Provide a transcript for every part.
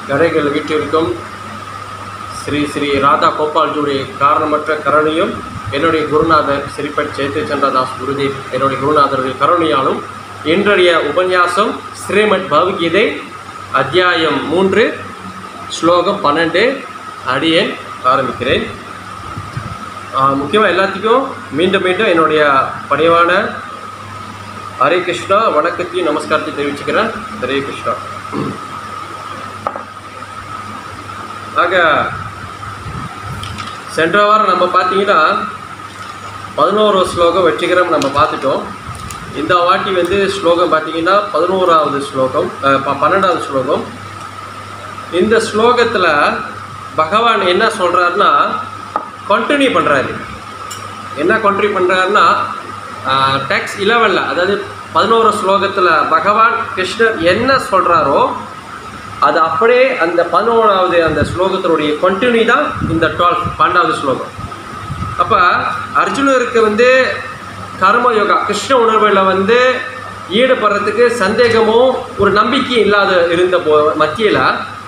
கடைகள் வீட்டிற்கும் ஸ்ரீ ஸ்ரீ ராதா கோபால்ஜியுடைய காரணமற்ற கருணையும் என்னுடைய குருநாதர் ஸ்ரீபட் சேத்து சந்திரதாஸ் குருதேவ் என்னுடைய குருநாதருடைய கருணையாலும் இன்றைய உபன்யாசம் ஸ்ரீமத் பகவத்கீதை அத்தியாயம் மூன்று ஸ்லோகம் பன்னெண்டு அடியேன் ஆரம்பிக்கிறேன் முக்கியமாக எல்லாத்துக்கும் மீண்டும் மீண்டும் என்னுடைய பணிவான ஹரே கிருஷ்ணா வணக்கத்தையும் நமஸ்காரத்தையும் தெரிவிச்சுக்கிறேன் ஹரே கிருஷ்ணா ஆக சென்ற வாரம் நம்ம பார்த்தீங்கன்னா பதினோரு ஸ்லோகம் வெற்றிகரம் நம்ம பார்த்துட்டோம் இந்த வாட்டி வந்து ஸ்லோகம் பார்த்தீங்கன்னா பதினோராவது ஸ்லோகம் அஹ், ப- பன்னெண்டாவது ஸ்லோகம் இந்த ஸ்லோகத்தில் பகவான் என்ன சொல்கிறாருன்னா கண்டினியூ பண்ணுறாரு என்ன கண்டினியூ பண்ணுறாருன்னா டெக்ஸ் இலவனில் அதாவது பதினோரு ஸ்லோகத்தில் பகவான் கிருஷ்ணர் என்ன சொல்கிறாரோ அது அப்படியே அந்த பதினோராவது அந்த ஸ்லோகத்தினுடைய கண்டினியூ தான் இந்த டுவெல் பன்னெண்டாவது ஸ்லோகம் அப்போ அர்ஜுனருக்கு வந்து கர்ம யோகா கிருஷ்ண உணர்வில் வந்து ஈடுபடுறதுக்கு சந்தேகமும் ஒரு நம்பிக்கையும் இல்லாத இருந்த போ மத்தியில்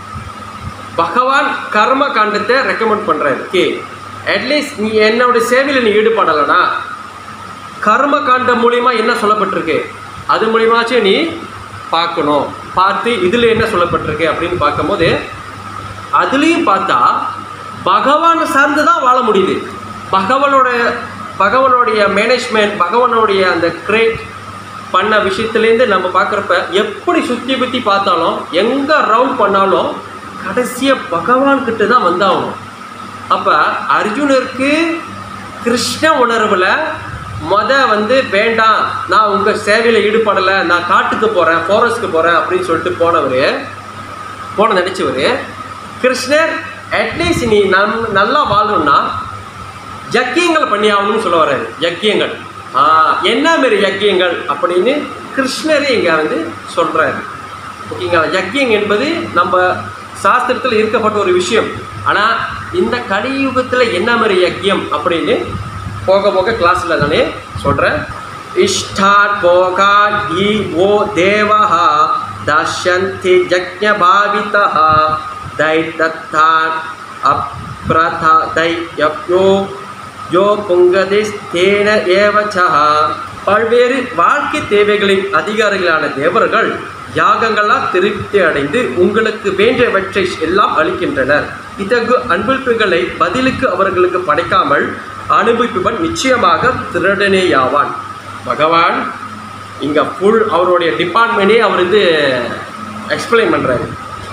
பகவான் கர்ம காண்டத்தை ரெக்கமெண்ட் பண்ணுறாரு ஓகே அட்லீஸ்ட் நீ என்னோட சேவையில் நீ ஈடுபடலைனா கர்ம காண்டம் மூலியமா என்ன சொல்லப்பட்டிருக்கு அது மூலியமாச்சும் நீ பார்க்கணும் பார்த்து இதில் என்ன சொல்லப்பட்டிருக்கு அப்படின்னு பார்க்கும்போது அதுலேயும் பார்த்தா பகவான் சார்ந்து தான் வாழ முடியுது பகவானோட பகவானுடைய மேனேஜ்மெண்ட் பகவானுடைய அந்த கிரேட் பண்ண விஷயத்துலேருந்து நம்ம பார்க்குறப்ப எப்படி சுற்றி பற்றி பார்த்தாலும் எங்கே ரவுண்ட் பண்ணாலும் கடைசியாக பகவான் கிட்ட தான் வந்தாகணும் அப்போ அர்ஜுனருக்கு கிருஷ்ண உணர்வில் மொத வந்து வேண்டாம் நான் உங்கள் சேவையில் ஈடுபடலை நான் காட்டுக்கு போகிறேன் ஃபாரஸ்ட்க்கு போகிறேன் அப்படின்னு சொல்லிட்டு போனவர் போன நினச்சவர் கிருஷ்ணர் அட்லீஸ்ட் நீ நம் நல்லா வாழணும்னா யக்கியங்கள் பண்ணி ஆகணும்னு சொல்ல வர்றாரு யக்கியங்கள் ஆ, என்ன மாரி யக்கியங்கள் அப்படின்னு கிருஷ்ணரே இங்கே வந்து சொல்கிறாரு ஓகேங்களா யக்கியம் என்பது நம்ம சாஸ்திரத்தில் இருக்கப்பட்ட ஒரு விஷயம் ஆனால் இந்த கலியுகத்தில் என்ன மாதிரி யக்கியம் அப்படின்னு போக போக கிளாஸில் நானே சொல்கிறேன் இஷ்டாத் போகா ஈ ஓ தேவா தஷந்தி யஜ்ஞ பாவிதா தைத்தத்தான் அப்ரதா தையப்யோ யோ புங்கதிஸ்தேன ஏவச்சா பல்வேறு வாழ்க்கை தேவைகளின் அதிகாரிகளான தேவர்கள் யாகங்களால் திருப்தி அடைந்து உங்களுக்கு வேண்டியவற்றை எல்லாம் அளிக்கின்றனர் இத்தகு அன்பளிப்புகளை பதிலுக்கு அவர்களுக்கு படைக்காமல் அனுபவிப்பவன் நிச்சயமாக திருடனேயாவான் பகவான் இங்கே ஃபுல் அவருடைய டிபார்ட்மெண்ட்டே அவர் வந்து எக்ஸ்பிளைன் பண்ணுறாரு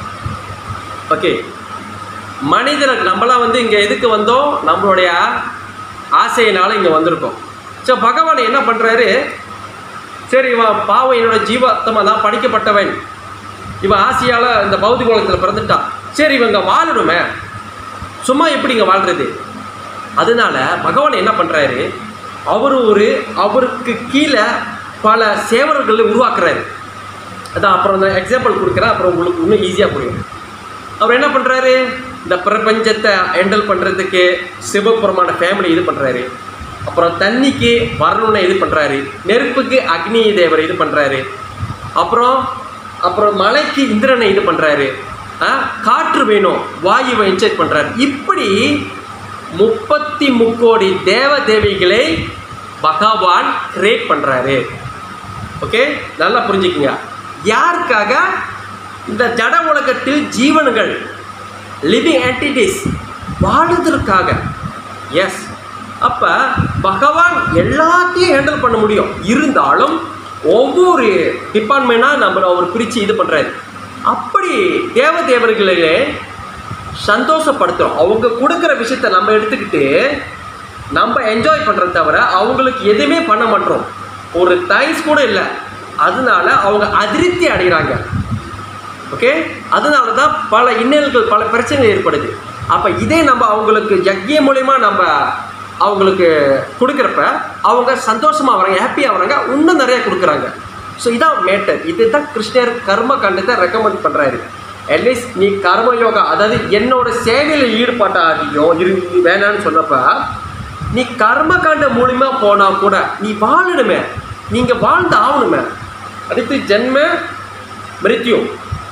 ஓகே மனிதர்கள் நம்மளாம் வந்து இங்கே எதுக்கு வந்தோம் நம்மளுடைய ஆசையினால இங்கே வந்திருக்கோம் ஸோ பகவான் என்ன பண்ணுறாரு சரி இவன் பாவம் என்னோட ஜீவாத்மா தான் படிக்கப்பட்டவன் இவன் ஆசையால் இந்த பௌதிக உலகத்தில் பிறந்துட்டான் சரி இவங்க வாழணுமே சும்மா எப்படி இங்கே வாழ்றது அதனால பகவான் என்ன பண்ணுறாரு அவர் ஒரு அவருக்கு கீழே பல சேவர்களை உருவாக்குறாரு அதான் அப்புறம் இந்த எக்ஸாம்பிள் கொடுக்குறேன் அப்புறம் உங்களுக்கு இன்னும் ஈஸியாக புரியும் அவர் என்ன பண்ணுறாரு இந்த பிரபஞ்சத்தை ஹேண்டில் பண்ணுறதுக்கு சிவபுரமான ஃபேமிலி இது பண்ணுறாரு அப்புறம் தண்ணிக்கு வரணும்னு இது பண்ணுறாரு நெருப்புக்கு அக்னி தேவர் இது பண்ணுறாரு அப்புறம் அப்புறம் மலைக்கு இந்திரனை இது பண்ணுறாரு காற்று வேணும் வாயுவை இன்ஜெக்ட் பண்ணுறாரு இப்படி முப்பத்தி முக்கோடி தேவ தேவிகளை பகவான் கிரியேட் பண்ணுறாரு ஓகே நல்லா புரிஞ்சுக்குங்க யாருக்காக இந்த ஜட உலகத்தில் ஜீவன்கள் லிவிங் என்டிட்டிஸ் வாழுவதற்காக எஸ் அப்போ பகவான் எல்லாத்தையும் ஹேண்டில் பண்ண முடியும் இருந்தாலும் ஒவ்வொரு டிபார்ட்மெண்ட்டாக நம்ம அவர் பிரித்து இது பண்ணுறாரு அப்படி தேவ தேவர்களே சந்தோஷப்படுத்துகிறோம் அவங்க கொடுக்குற விஷயத்த நம்ம எடுத்துக்கிட்டு நம்ம என்ஜாய் பண்ணுறத தவிர அவங்களுக்கு எதுவுமே பண்ண மாட்டோம் ஒரு தேங்க்ஸ் கூட இல்லை அதனால அவங்க அதிருப்தி அடைகிறாங்க ஓகே அதனால தான் பல இன்னல்கள் பல பிரச்சனைகள் ஏற்படுது அப்போ இதே நம்ம அவங்களுக்கு யக்ஞ மூலயமா நம்ம அவங்களுக்கு கொடுக்குறப்ப அவங்க சந்தோஷமாக வராங்க ஹாப்பியாக வராங்க இன்னும் நிறைய கொடுக்குறாங்க ஸோ இதான் மேட்டர் இதுதான் கிருஷ்ணர் கர்ம கண்டத்தை ரெக்கமெண்ட் பண்ணுறாரு அட்லீஸ்ட் நீ கர்ம யோகா அதாவது என்னோட சேவையில் ஈடுபாட்டாகியும் இரு வேணான்னு சொன்னப்ப நீ கர்ம காண்ட மூலியமா போனால் கூட நீ வாழணுமே நீங்கள் வாழ்ந்து ஆகணுமே அடுத்து ஜென்ம மிருத்யு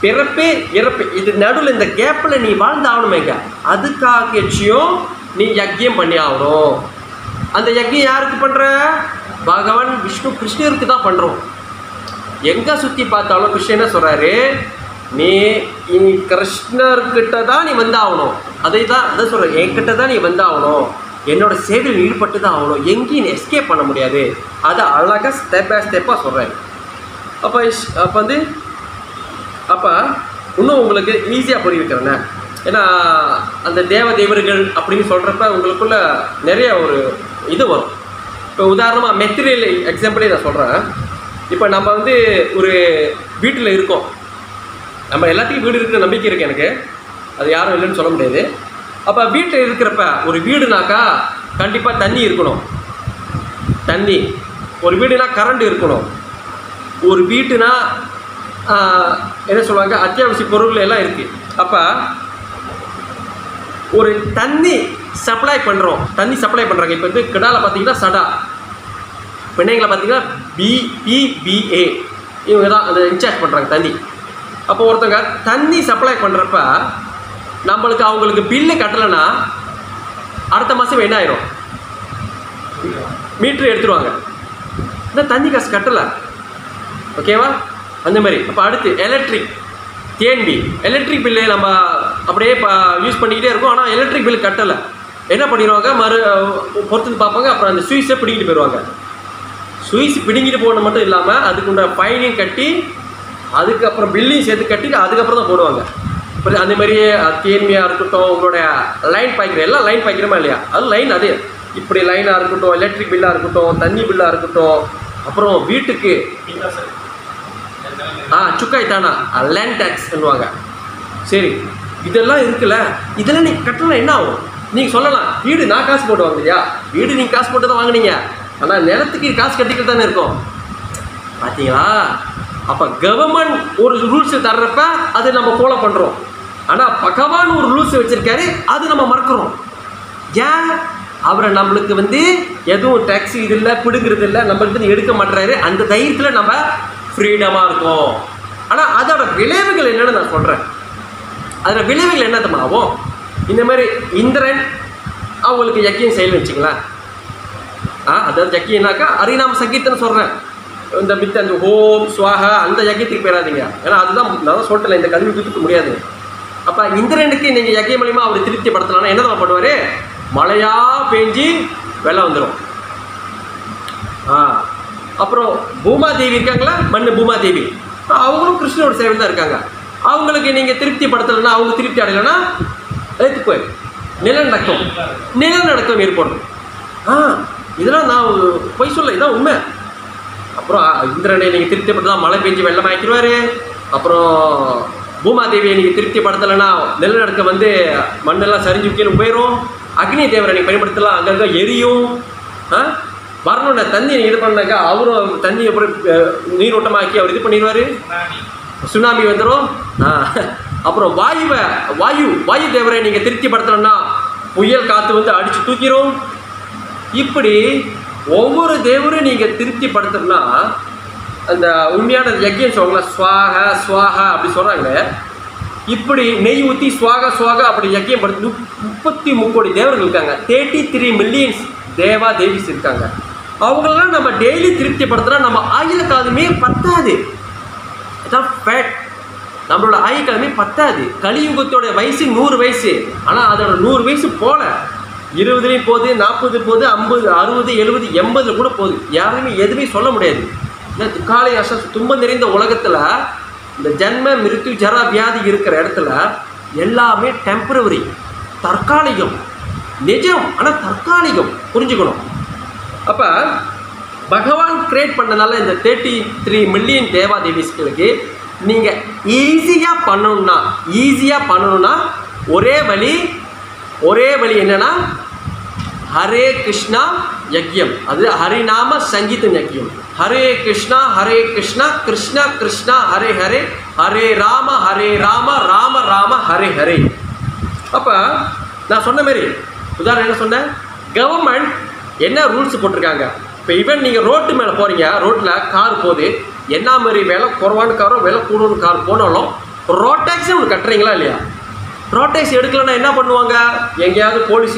பிறப்பு இறப்பு இது நடுவில் இந்த கேப்பில் நீ வாழ்ந்து ஆகணுமேங்க அதுக்காகச்சியும் நீ யக்கியம் பண்ணி ஆகணும் அந்த யக்கியம் யாருக்கு பண்ணுற பகவான் விஷ்ணு கிருஷ்ணருக்கு தான் பண்ணுறோம் எங்கே சுற்றி பார்த்தாலும் கிருஷ்ணன் என்ன சொல்கிறாரு நீ இனி கிருஷ்ணர்கிட்ட தான் நீ வந்தாகணும் அதை தான் அதை சொல்கிறேன் என்கிட்ட தான் நீ வந்தாகணும் என்னோட சேவையில் ஈடுபட்டு தான் ஆகணும் எங்கேயும் எஸ்கேப் பண்ண முடியாது அதை அழகாக ஸ்டெப் பை ஸ்டெப்பாக சொல்கிறேன் அப்போ அப்போ வந்து அப்போ இன்னும் உங்களுக்கு ஈஸியாக புரிய வைக்கிறேண்ணே ஏன்னா அந்த தேவ தேவர்கள் அப்படின்னு சொல்கிறப்ப உங்களுக்குள்ள நிறைய ஒரு இது வரும் இப்போ உதாரணமாக மெட்டீரியல் எக்ஸாம்பிளே நான் சொல்கிறேன் இப்போ நம்ம வந்து ஒரு வீட்டில் இருக்கோம் நம்ம எல்லாத்துக்கும் வீடு இருக்கிற நம்பிக்கை இருக்குது எனக்கு அது யாரும் இல்லைன்னு சொல்ல முடியாது அப்போ வீட்டில் இருக்கிறப்ப ஒரு வீடுனாக்கா கண்டிப்பாக தண்ணி இருக்கணும் தண்ணி ஒரு வீடுனா கரண்ட் இருக்கணும் ஒரு வீட்டுனா ஆஹ், என்ன சொல்லுவாங்க அத்தியாவசிய பொருட்கள் எல்லாம் இருக்குது அப்போ ஒரு தண்ணி சப்ளை பண்ணுறோம் தண்ணி சப்ளை பண்ணுறாங்க இப்போ வந்து கிடால பார்த்தீங்கன்னா சடா பெண்ணைங்களை பார்த்தீங்கன்னா பி பிபிஏ இவங்க தான் அந்த இன்சார்ஜ் பண்ணுறாங்க தண்ணி அப்போ ஒருத்தங்க தண்ணி சப்ளை பண்ணுறப்ப நம்மளுக்கு அவங்களுக்கு பில்லு கட்டலைன்னா அடுத்த மாதம் என்ன ஆயிரும் மீட்ரு எடுத்துருவாங்க இந்த தண்ணி காசு கட்டலை ஓகேவா அந்த மாதிரி அப்போ அடுத்து எலக்ட்ரிக் டிஎன்பி எலக்ட்ரிக் பில்லு நம்ம அப்படியே இப்போ யூஸ் பண்ணிக்கிட்டே இருக்கோம் ஆனால் எலக்ட்ரிக் பில் கட்டலை என்ன பண்ணிடுவாங்க மறு பொறுத்து பார்ப்பாங்க அப்புறம் அந்த சுவிட்சை பிடிக்கிட்டு போயிடுவாங்க சுவிட்ச் பிடுங்கிட்டு போகணும் மட்டும் இல்லாமல் அதுக்குண்ட ஃபைனையும் கட்டி அதுக்கப்புறம் பில்லையும் சேர்த்து கட்டி அதுக்கப்புறம் தான் போடுவாங்க இப்போ அந்த மாதிரி டிஎன்பியாக இருக்கட்டும் உங்களோட லைன் பாய்க்கிற எல்லாம் லைன் பாய்க்கிறோமா இல்லையா அது லைன் அதே இப்படி லைனாக இருக்கட்டும் எலக்ட்ரிக் பில்லாக இருக்கட்டும் தண்ணி பில்லாக இருக்கட்டும் அப்புறம் வீட்டுக்கு ஆ சுக்காய் தானா லேண்ட் டேக்ஸ்ன்னுவாங்க சரி இதெல்லாம் இருக்குல்ல இதெல்லாம் நீங்கள் கட்டலாம் என்ன ஆகும் நீங்கள் சொல்லலாம் வீடு நான் காசு போட்டு வாங்குறியா வீடு நீங்கள் காசு போட்டு தான் வாங்குனீங்க ஆனால் நிலத்துக்கு காசு கட்டிக்கிட்டு தானே இருக்கும் பார்த்தீங்களா அப்போ கவர்மெண்ட் ஒரு ரூல்ஸ் தர்றப்ப அது நம்ம ஃபாலோ பண்ணுறோம் ஆனால் பகவான் ஒரு ரூல்ஸ் வச்சுருக்காரு அது நம்ம மறக்கிறோம் ஏன் அவரை நம்மளுக்கு வந்து எதுவும் டேக்ஸி இது இல்லை பிடுங்கிறது இல்லை நம்மளுக்கு வந்து எடுக்க மாட்டுறாரு அந்த தைரியத்தில் நம்ம ஃப்ரீடமாக இருக்கோம் ஆனால் அதோட விளைவுகள் என்னன்னு நான் சொல்கிறேன் அதோட விளைவுகள் என்ன தெரியுமா ஆகும் இந்த மாதிரி இந்திரன் அவங்களுக்கு யக்கியம் செயல் வச்சுங்களேன் ஆ அதாவது யக்கியனாக்கா அரிநாம சங்கீத்தன்னு சொல்கிறேன் இந்த மித்த அந்த ஹோம் சுவாகா அந்த யக்கியத்துக்கு போயிடாதீங்க ஏன்னா அதுதான் நான் தான் சொல்லிட்டேன் இந்த கல்வி கொடுத்துக்க முடியாது அப்போ இந்திரனுக்கு நீங்கள் யக்கிய மூலியமாக அவர் திருப்திப்படுத்தலாம்னா என்ன தான் பண்ணுவார் மழையாக பெஞ்சு வெள்ளம் வந்துடும் ஆ அப்புறம் பூமாதேவி இருக்காங்களா மண்ணு பூமாதேவி அவங்களும் கிருஷ்ணனோட சேவை தான் இருக்காங்க அவங்களுக்கு நீங்கள் திருப்தி படுத்தலைன்னா அவங்க திருப்தி அடையலைன்னா எடுத்து போய் நிலநடுக்கம் நிலநடுக்கம் ஏற்படும் ஆ இதெல்லாம் நான் பொய் சொல்ல இதான் உண்மை அப்புறம் இந்திரனை நீங்கள் திருப்திப்படுத்தலாம் மழை பெஞ்சு வெள்ளம் ஆக்கிடுவார் அப்புறம் பூமாதேவியை நீங்கள் திருப்திப்படுத்தலைன்னா நிலநடுக்கம் வந்து மண்ணெல்லாம் சரிஞ்சு கீழே போயிடும் அக்னி தேவரை நீங்கள் பயன்படுத்தலாம் அங்கங்கே எரியும் ஆ வரணும்னா தண்ணி நீங்கள் இது பண்ணாக்கா அவரும் தண்ணி அப்புறம் அஹ், நீரோட்டமாக்கி அவர் இது பண்ணிடுவார் சுனாமி வந்துடும் ஆ அப்புறம் வாயுவை வாயு வாயு தேவரை நீங்கள் திருப்திப்படுத்தலைன்னா புயல் காற்று வந்து அடித்து தூக்கிடும் இப்படி ஒவ்வொரு தேவரும் நீங்கள் திருப்திப்படுத்தணும்னா அந்த உண்மையான யக்கியம் சொல்லுவாங்களா ஸ்வாக ஸ்வாகா அப்படி சொல்கிறாங்களே இப்படி நெய் ஊற்றி சுவாக சுவாக அப்படி யக்கியம் படுத்து முப்பத்தி முக்கோடி தேவர்கள் இருக்காங்க thirty three millions deva devis இருக்காங்க அவங்களெல்லாம் நம்ம டெய்லி திருப்திப்படுத்துனா நம்ம ஆயுள காலமே பத்தாது இதான் ஃபேட் நம்மளோட ஆயுட்காலமே பத்தாது கலியுகத்தோட வயசு நூறு வயசு ஆனால் அதோட நூறு வயசு போல இருபதுலேயும் போகுது நாற்பது போகுது ஐம்பது அறுபது எழுபது எண்பதுல கூட போகுது யாருமே எதுவுமே சொல்ல முடியாது ஏன்னா துக்காலை அச துன்பம் நிறைந்த உலகத்தில் இந்த ஜன்ம மிருத்து ஜரா வியாதி இருக்கிற இடத்துல எல்லாமே டெம்பரவரி தற்காலிகம் நிஜம் ஆனால் தற்காலிகம் புரிஞ்சுக்கணும் அப்போ பகவான் கிரியேட் பண்ணனால இந்த தேர்ட்டி த்ரீ மில்லியன் தேவா தேவிஸ்களுக்கு நீங்கள் ஈஸியாக பண்ணணும்னா ஈஸியாக பண்ணணும்னா ஒரே வழி ஒரே வழி என்னன்னா ஹரே கிருஷ்ணா யக்யம் அது ஹரிநாம சங்கீதம் யக்யம் ஹரே கிருஷ்ணா ஹரே கிருஷ்ணா கிருஷ்ணா கிருஷ்ணா ஹரே ஹரே ஹரே ராம ஹரே ராம ராம ராம ஹரே ஹரே அப்போ நான் சொன்ன மாதிரி உதாரணம் என்ன சொன்னேன் கவர்மெண்ட் என்ன ரூல்ஸ் போட்டிருக்காங்க இப்போ ஈவன் நீங்கள் ரோட்டு மேலே போகிறீங்க ரோட்டில் கார் போகுது என்ன மாதிரி விலை குறைவான காரோ விலை கூடுதல் கார் போனாலும் ரோட்டேக்ஸ் ஒன்று கட்டுறீங்களா இல்லையா ரோட்டேக்ஸ் எடுக்கலன்னா என்ன பண்ணுவாங்க எங்கேயாவது போலீஸ்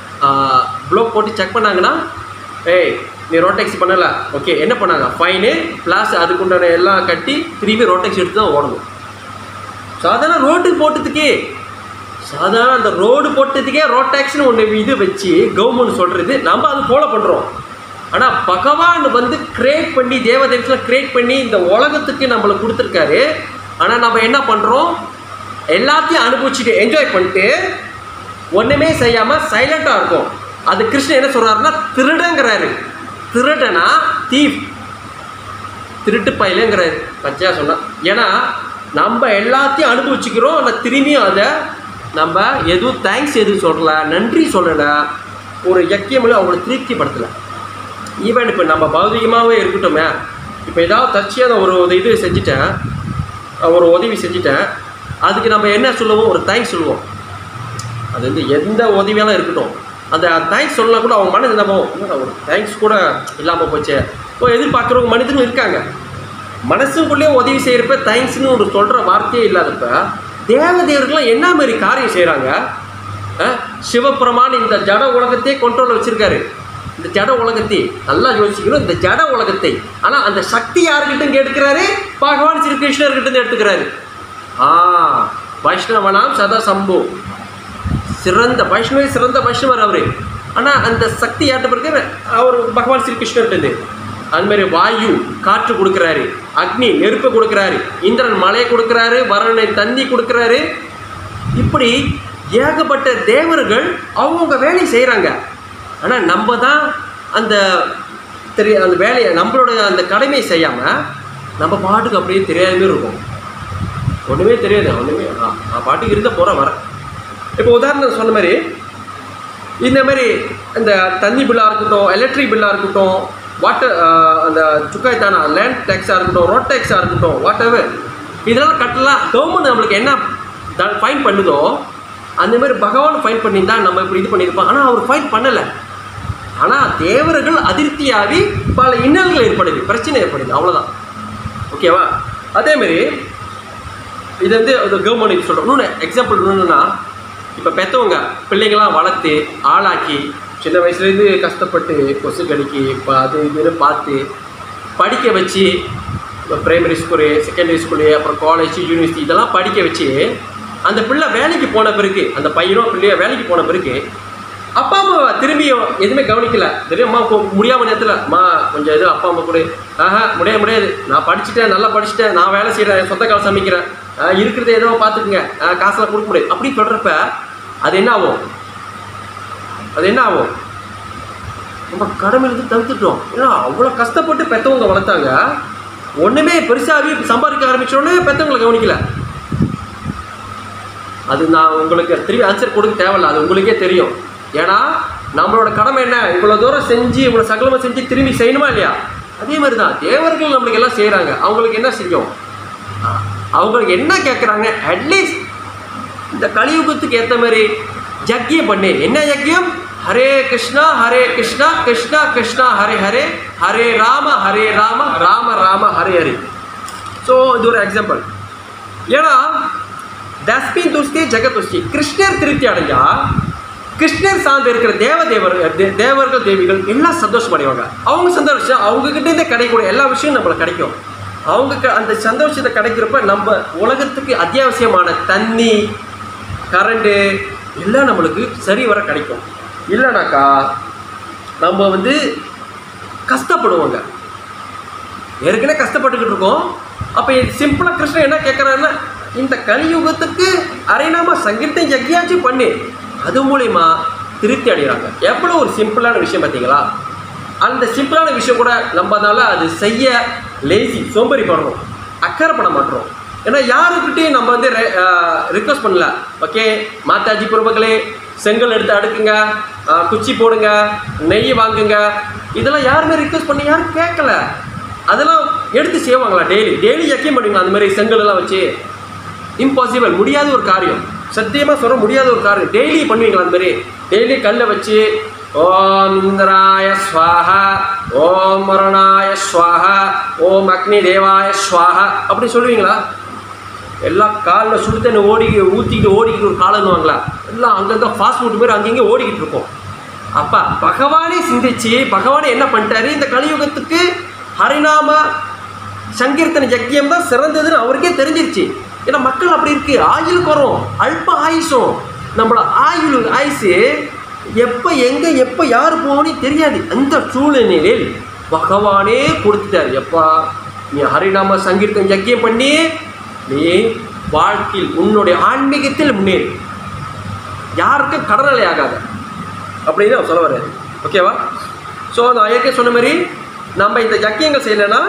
ப்ளோக் போட்டு செக் பண்ணாங்கன்னா ஏய் நீ ரோட்டேக்ஸ் பண்ணல ஓகே என்ன பண்ணாங்க ஃபைனு ப்ளாஸ் அதுக்குண்டான எல்லாம் கட்டி திரும்பி ரோட்டேக்ஸ் எடுத்து தான் ஓடணும் சாதாரண ரோட்டு போட்டதுக்கே சாதாரண அந்த ரோடு போட்டதுக்கே ரோட் டேக்ஸ்னு ஒன்று இது வச்சு கவர்மெண்ட் சொல்கிறது நம்ம அது ஃபாலோ பண்ணுறோம் ஆனால் பகவான் வந்து கிரியேட் பண்ணி தேவதேவத்தில் கிரியேட் பண்ணி இந்த உலகத்துக்கு நம்மளை கொடுத்துருக்காரு ஆனால் நம்ம என்ன பண்ணுறோம் எல்லாத்தையும் அனுபவிச்சுட்டு என்ஜாய் பண்ணிட்டு ஒன்றுமே செய்யாமல் சைலண்ட்டாக இருக்கும் அது கிருஷ்ணன் என்ன சொல்கிறாருன்னா திருடங்கிறாரு திருடனா தீப் திருட்டு பயிலுங்கிறாரு பச்சையாக சொன்னால் ஏன்னா நம்ம எல்லாத்தையும் அனுபவிச்சுக்கிறோம் ஆனால் திரும்பியும் அதை நம்ம எதுவும் தேங்க்ஸ் எதுவும் சொல்லலை நன்றி சொல்லலை ஒரு யக்கியமில் அவங்கள திருப்திப்படுத்தலை ஈவன் இப்போ நம்ம பௌதிகமாகவே இருக்கட்டுமே இப்போ ஏதாவது தற்செயலாக ஒரு ஒரு இது செஞ்சுட்டேன் ஒரு உதவி செஞ்சுட்டேன் அதுக்கு நம்ம என்ன சொல்லுவோம் ஒரு தேங்க்ஸ் சொல்லுவோம் அது வந்து எந்த உதவியாலும் இருக்கட்டும் அந்த தேங்க்ஸ் சொல்லலாம் கூட அவங்க மனது என்ன போகும் என்னடா ஒரு தேங்க்ஸ் கூட இல்லாமல் போச்சே இப்போ எதிர்பார்க்குறவங்க மனிதனும் இருக்காங்க மனசுக்குள்ளேயே உதவி செய்கிறப்ப தேங்க்ஸ்னு ஒரு சொல்கிற வார்த்தையே இல்லாதப்ப தேவதேவர்கள்லாம் என்ன மாதிரி காரியம் செய்கிறாங்க சிவபெருமான் இந்த ஜட உலகத்தையே கண்ட்ரோலில் வச்சுருக்காரு இந்த ஜட உலகத்தை நல்லா யோசிக்கணும் இந்த ஜட உலகத்தை ஆனால் அந்த சக்தி யாருக்கிட்ட எடுக்கிறாரு பகவான் ஸ்ரீ கிருஷ்ணர்கிட்ட எடுத்துக்கிறாரு ஆ வைஷ்ணவனாம் சதா சம்பு சிறந்த வைஷ்ணவே சிறந்த வைஷ்ணவர் அவர் ஆனால் அந்த சக்தி யார்கிட்ட பிறகு அவர் பகவான் ஸ்ரீ கிருஷ்ணர்கிட்ட அது மாதிரி வாயு காற்று கொடுக்குறாரு அக்னி நெருப்பு கொடுக்குறாரு இந்திரன் மழை கொடுக்குறாரு வருணனை தண்ணி கொடுக்குறாரு இப்படி ஏகப்பட்ட தேவர்கள் அவங்கவுங்க வேலையை செய்கிறாங்க ஆனால் நம்ம தான் அந்த தெரிய அந்த வேலையை நம்மளோட அந்த கடமையை செய்யாமல் நம்ம பாட்டுக்கு அப்படியே தெரியாத மாதிரி இருக்கும் ஒன்றுமே தெரியாது ஒன்றுமே ஆ நான் பாட்டுக்கு இருந்த போகிறேன் வரேன் இப்போ உதாரணம் சொன்ன மாதிரி இந்த மாதிரி இந்த தண்ணி பில்லாக இருக்கட்டும் எலக்ட்ரிக் பில்லாக இருக்கட்டும் வாட்டர் அந்த சுக்காய் தானா லேண்ட் டேக்ஸாக இருக்கட்டும் ரோட் டேக்ஸாக இருக்கட்டும் வாட் எவர் இதெல்லாம் கட்டலாம் கவர்மெண்ட் நம்மளுக்கு என்ன ஃபைன் பண்ணுதோ அந்த மாதிரி பகவான் ஃபைன் பண்ணியிருந்தா நம்ம இப்படி இது பண்ணியிருப்போம் ஆனால் அவர் ஃபைன் பண்ணலை ஆனால் தேவர்கள் அதிருப்தியாகி பல இன்னல்கள் ஏற்படுது பிரச்சனை ஏற்படுது அவ்வளோதான் ஓகேவா அதேமாரி இது வந்து கவர்மெண்ட் சொல்கிறோம் இன்னொன்று எக்ஸாம்பிள் இன்னொன்றுனா இப்போ பெற்றவங்க பிள்ளைங்களாம் வளர்த்து ஆளாக்கி சின்ன வயசுலேருந்து கஷ்டப்பட்டு கொசு கடிக்கு இப்போ அது இதுன்னு பார்த்து படிக்க வச்சு ப்ரைமரி ஸ்கூலு செகண்டரி ஸ்கூலு அப்புறம் காலேஜ் யூனிவர்சிட்டி இதெல்லாம் படிக்க வச்சு அந்த பிள்ளை வேலைக்கு போன பிறகு அந்த பையனோ பிள்ளையோ வேலைக்கு போன பிறகு அப்பா அம்மா திரும்பியும் எதுவுமே கவனிக்கல தெரியும் அம்மா கொ- முடியாம நேரத்தில் அம்மா கொஞ்சம் இது அப்பா அம்மா கூட ஆஹா முடியாது முடியாது நான் படிச்சுட்டேன் நல்லா படிச்சுட்டேன் நான் வேலை செய்கிறேன் சொந்த காலம் சமைக்கிறேன் ஆஹ் இருக்கிறத ஏதோ பார்த்துக்குங்க ஆஹ் காசெல்லாம் கொடுக்க முடியாது அப்படி சொல்கிறப்ப அது என்ன ஆகும் அது என்ன ஆகும் நம்ம கடமையிலிருந்து தவிர்த்துட்டோம் ஏன்னா அவ்வளோ கஷ்டப்பட்டு பெற்றவங்க வளர்த்தாங்க ஒன்றுமே பெருசாகவே சம்பாதிக்க ஆரம்பிச்சோடனே பெற்றவங்களை கவனிக்கல அது நான் உங்களுக்கு திரும்பி ஆன்சர் கொடுக்க தேவையில்ல அது உங்களுக்கே தெரியும் ஏன்னா நம்மளோட கடமை என்ன இவ்வளோ தூரம் செஞ்சு இவ்வளோ சகலமாக செஞ்சு திரும்பி செய்யணுமா இல்லையா அதே மாதிரி தான் தேவர்கள் நம்மளுக்கு எல்லாம் செய்கிறாங்க அவங்களுக்கு என்ன செஞ்சோம் அஹ் அவங்களுக்கு என்ன கேட்குறாங்க அட்லீஸ்ட் இந்த கலியுகத்துக்கு ஏற்ற மாதிரி யஜ்யம் பண்ணு என்ன யஜ்யம் ஹரே கிருஷ்ணா ஹரே கிருஷ்ணா கிருஷ்ணா கிருஷ்ணா ஹரே ஹரே ஹரே ராம ஹரே ராம ராம ராம ஹரே ஹரே ஸோ இது ஒரு எக்ஸாம்பிள் ஏன்னா தஸ்மின் துஷ்டி ஜெகத் துஷ்டி கிருஷ்ணர் திருப்தி அடைஞ்சா கிருஷ்ணர் சார்ந்து இருக்கிற தேவ தேவர் தே- தேவர்கள் தேவிகள் எல்லாம் சந்தோஷம் அடைவாங்க அவங்க சந்தோஷம் அவங்க கிட்ட இருந்தே கிடைக்கக்கூடிய எல்லா விஷயமும் நம்மளுக்கு கிடைக்கும் அவங்க க- அந்த சந்தோஷத்தை கிடைக்கிறப்ப நம்ம உலகத்துக்கு அத்தியாவசியமான தண்ணி கரண்ட்டு எல்லாம் நம்மளுக்கு சரி வர கிடைக்கும் இல்லைனாக்கா நம்ம வந்து கஷ்டப்படுவோங்க ஏற்கனவே கஷ்டப்பட்டுக்கிட்டு இருக்கோம் அப்போ சிம்பிளாக கிருஷ்ணன் என்ன கேட்குறாருன்னா இந்த கலியுகத்துக்கு அரைநாம சங்கீர்த்தம் யக்யாச்சும் பண்ணு அது மூலிமா திருப்தி அடைகிறாங்க எவ்வளோ ஒரு சிம்பிளான விஷயம் பார்த்தீங்களா அந்த சிம்பிளான விஷயம் கூட நம்மனால அது செய்ய லேசி சோம்பேறி படுறோம் அக்கறை பட மாட்டோம் ஏன்னா யாருக்கிட்டையும் நம்ம வந்து ரிக்வஸ்ட் பண்ணல ஓகே மாதாஜி பிரபுகளே செங்கல் எடுத்து அடுக்குங்க ஆ, குச்சி போடுங்க நெய் வாங்குங்க இதெல்லாம் யாருமே ரிக்வஸ்ட் பண்ணி யாரும் கேட்கல அதெல்லாம் எடுத்து செய்வாங்களா டெய்லி டெய்லி யக்கியம் பண்ணுவீங்களா அந்த மாதிரி செங்கல் எல்லாம் வச்சு இம்பாசிபிள் முடியாத ஒரு காரியம் சத்தியமாக சொல்ல முடியாத ஒரு காரியம் டெய்லி பண்ணுவீங்களா அந்த மாதிரி டெய்லி கல்லை வச்சு ஓம் இந்திராய ஸ்வாஹா ஓம் வருணாய ஸ்வாஹா ஓம் அக்னி தேவாய ஸ்வாஹா அப்படி சொல்லுவீங்களா எல்லாம் காலில் சுடு தண்ணி ஓடி ஊற்றிக்கிட்டு ஓடிக்கிட்டு ஒரு காலன்னுவாங்களா எல்லாம் அங்கங்கே ஃபாஸ்ட் ஃபுட் பேர் அங்கங்கே ஓடிக்கிட்டு இருக்கோம் அப்பா பகவானே சிந்திச்சு பகவானே என்ன பண்ணிட்டாரு இந்த கலியுகத்துக்கு ஹரிநாம சங்கீர்த்தன யக்கியம் தான் சிறந்ததுன்னு அவருக்கே தெரிஞ்சிருச்சு ஏன்னா மக்கள் அப்படி இருக்கு ஆயுள் குறம் அல்ப ஆயுஷம் நம்மளோட ஆயுள் ஆயுசு எப்போ எங்கே எப்போ யார் போகணும் தெரியாது அந்த சூழ்நிலையில் பகவானே கொடுத்துட்டார் எப்பா நீ ஹரிநாம சங்கீர்த்தம் யக்கியம் பண்ணி நீ வாழ்க்கையில் உன்னுடைய ஆன்மீகத்தில் முன்னேறி யாருக்கும் கடனாளி ஆகாத அப்படின்னு அவர் சொல்ல வர்றாரு ஓகேவா ஸோ நான் ஏற்கனவே சொன்ன மாதிரி நம்ம இந்த யக்கியங்கள் செய்யலைன்னா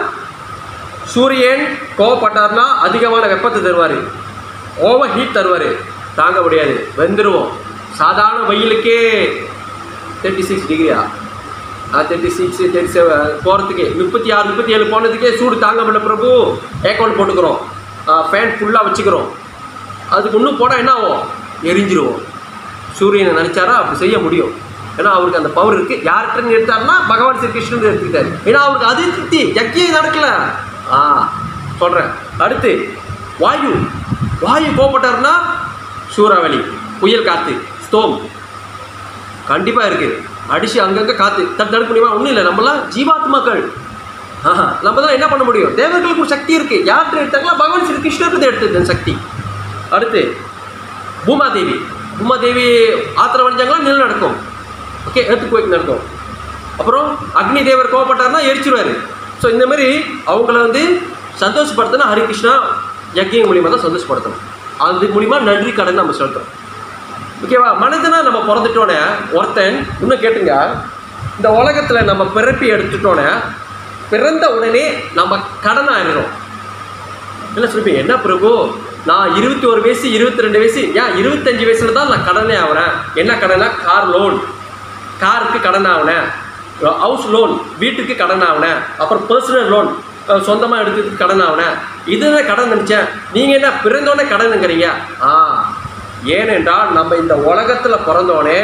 சூரியன் கோவப்பட்டார்னா அதிகமான வெப்பத்தை தருவார் ஓவர் ஹீட் தருவார் தாங்க முடியாது வெந்துருவோம் சாதாரண வெயிலுக்கே தேர்ட்டி சிக்ஸ் டிகிரியா தேர்ட்டி சிக்ஸ் தேர்ட்டி செவன் போகிறதுக்கே முப்பத்தி ஆறு முப்பத்தி ஏழு போனதுக்கே சூடு தாங்க முடியல பிரபு ஏக்கவுண்ட் போட்டுக்கிறோம் ஃபேன் ஃபுல்லாக வச்சுக்கிறோம் அதுக்கு இன்னும் போனால் என்ன ஆகும் எரிஞ்சிருவோம் சூரியனை நினச்சாரா அப்படி செய்ய முடியும் ஏன்னா அவருக்கு அந்த பவர் இருக்குது யார்கிட்ட எடுத்தாருன்னா பகவான் ஸ்ரீ கிருஷ்ணன் எடுத்துக்கிட்டாரு ஏன்னா அவருக்கு அது திருப்தி யக்கியம் நடக்கல ஆ சொல்கிறேன் அடுத்து வாயு வாயு கோபப்பட்டாருன்னா சூறாவளி புயல் காற்று ஸ்டோம் கண்டிப்பாக இருக்குது அடிச்சு அங்கங்கே காற்று தடு தடுக்க முடியுமா ஒன்றும் இல்லை நம்மளாம் ஜீவாத்மாக்கள் ஆஹா நம்ம தான் என்ன பண்ண முடியும் தேவர்களுக்கு ஒரு சக்தி இருக்குது யார்கிட்ட எடுத்தாங்களா பகவான் ஸ்ரீ கிருஷ்ணருக்கு எடுத்தது அந்த சக்தி அடுத்து பூமாதேவி பூமாதேவி ஆத்திரம் வணிஞ்சாங்களா நில நடக்கும் ஓகே எர்த்து நடக்கும் அப்புறம் அக்னி தேவர் கோவப்பட்டார்னா எரிச்சிருவார் ஸோ இந்த மாதிரி அவங்கள வந்து சந்தோஷப்படுத்தினா ஹரிகிருஷ்ணா யக்கியம் மூலியமாக தான் சந்தோஷப்படுத்தணும் அது மூலிமா நன்றி கடன் நம்ம செலுத்துறோம் ஓகேவா மனிதனா நம்ம பிறந்துட்டோன்னே ஒருத்தன் இன்னும் கேட்டுங்க இந்த உலகத்தில் நம்ம பிறப்பி எடுத்துட்டோன்னே பிறந்த உடனே நம்ம கடன் ஆயிடுறோம் இல்லை சொல்லுப்பீங்க என்ன பிரபு நான் இருபத்தி ஒரு வயசு இருபத்தி ரெண்டு வயசு ஏன் இருபத்தஞ்சு வயசுல தான் நான் கடனே ஆகிறேன் என்ன கடனா கார் லோன் காருக்கு கடன் ஆகினேன் ஹவுஸ் லோன் வீட்டுக்கு கடன் ஆகினேன் அப்புறம் பர்சனல் லோன் சொந்தமாக எடுத்ததுக்கு கடன் ஆகினேன் இதுதான் கடன் நினச்சேன் நீங்கள் என்ன பிறந்தோடனே கடனுங்கிறீங்க ஆ ஏனென்றால் நம்ம இந்த உலகத்தில் பிறந்தோடனே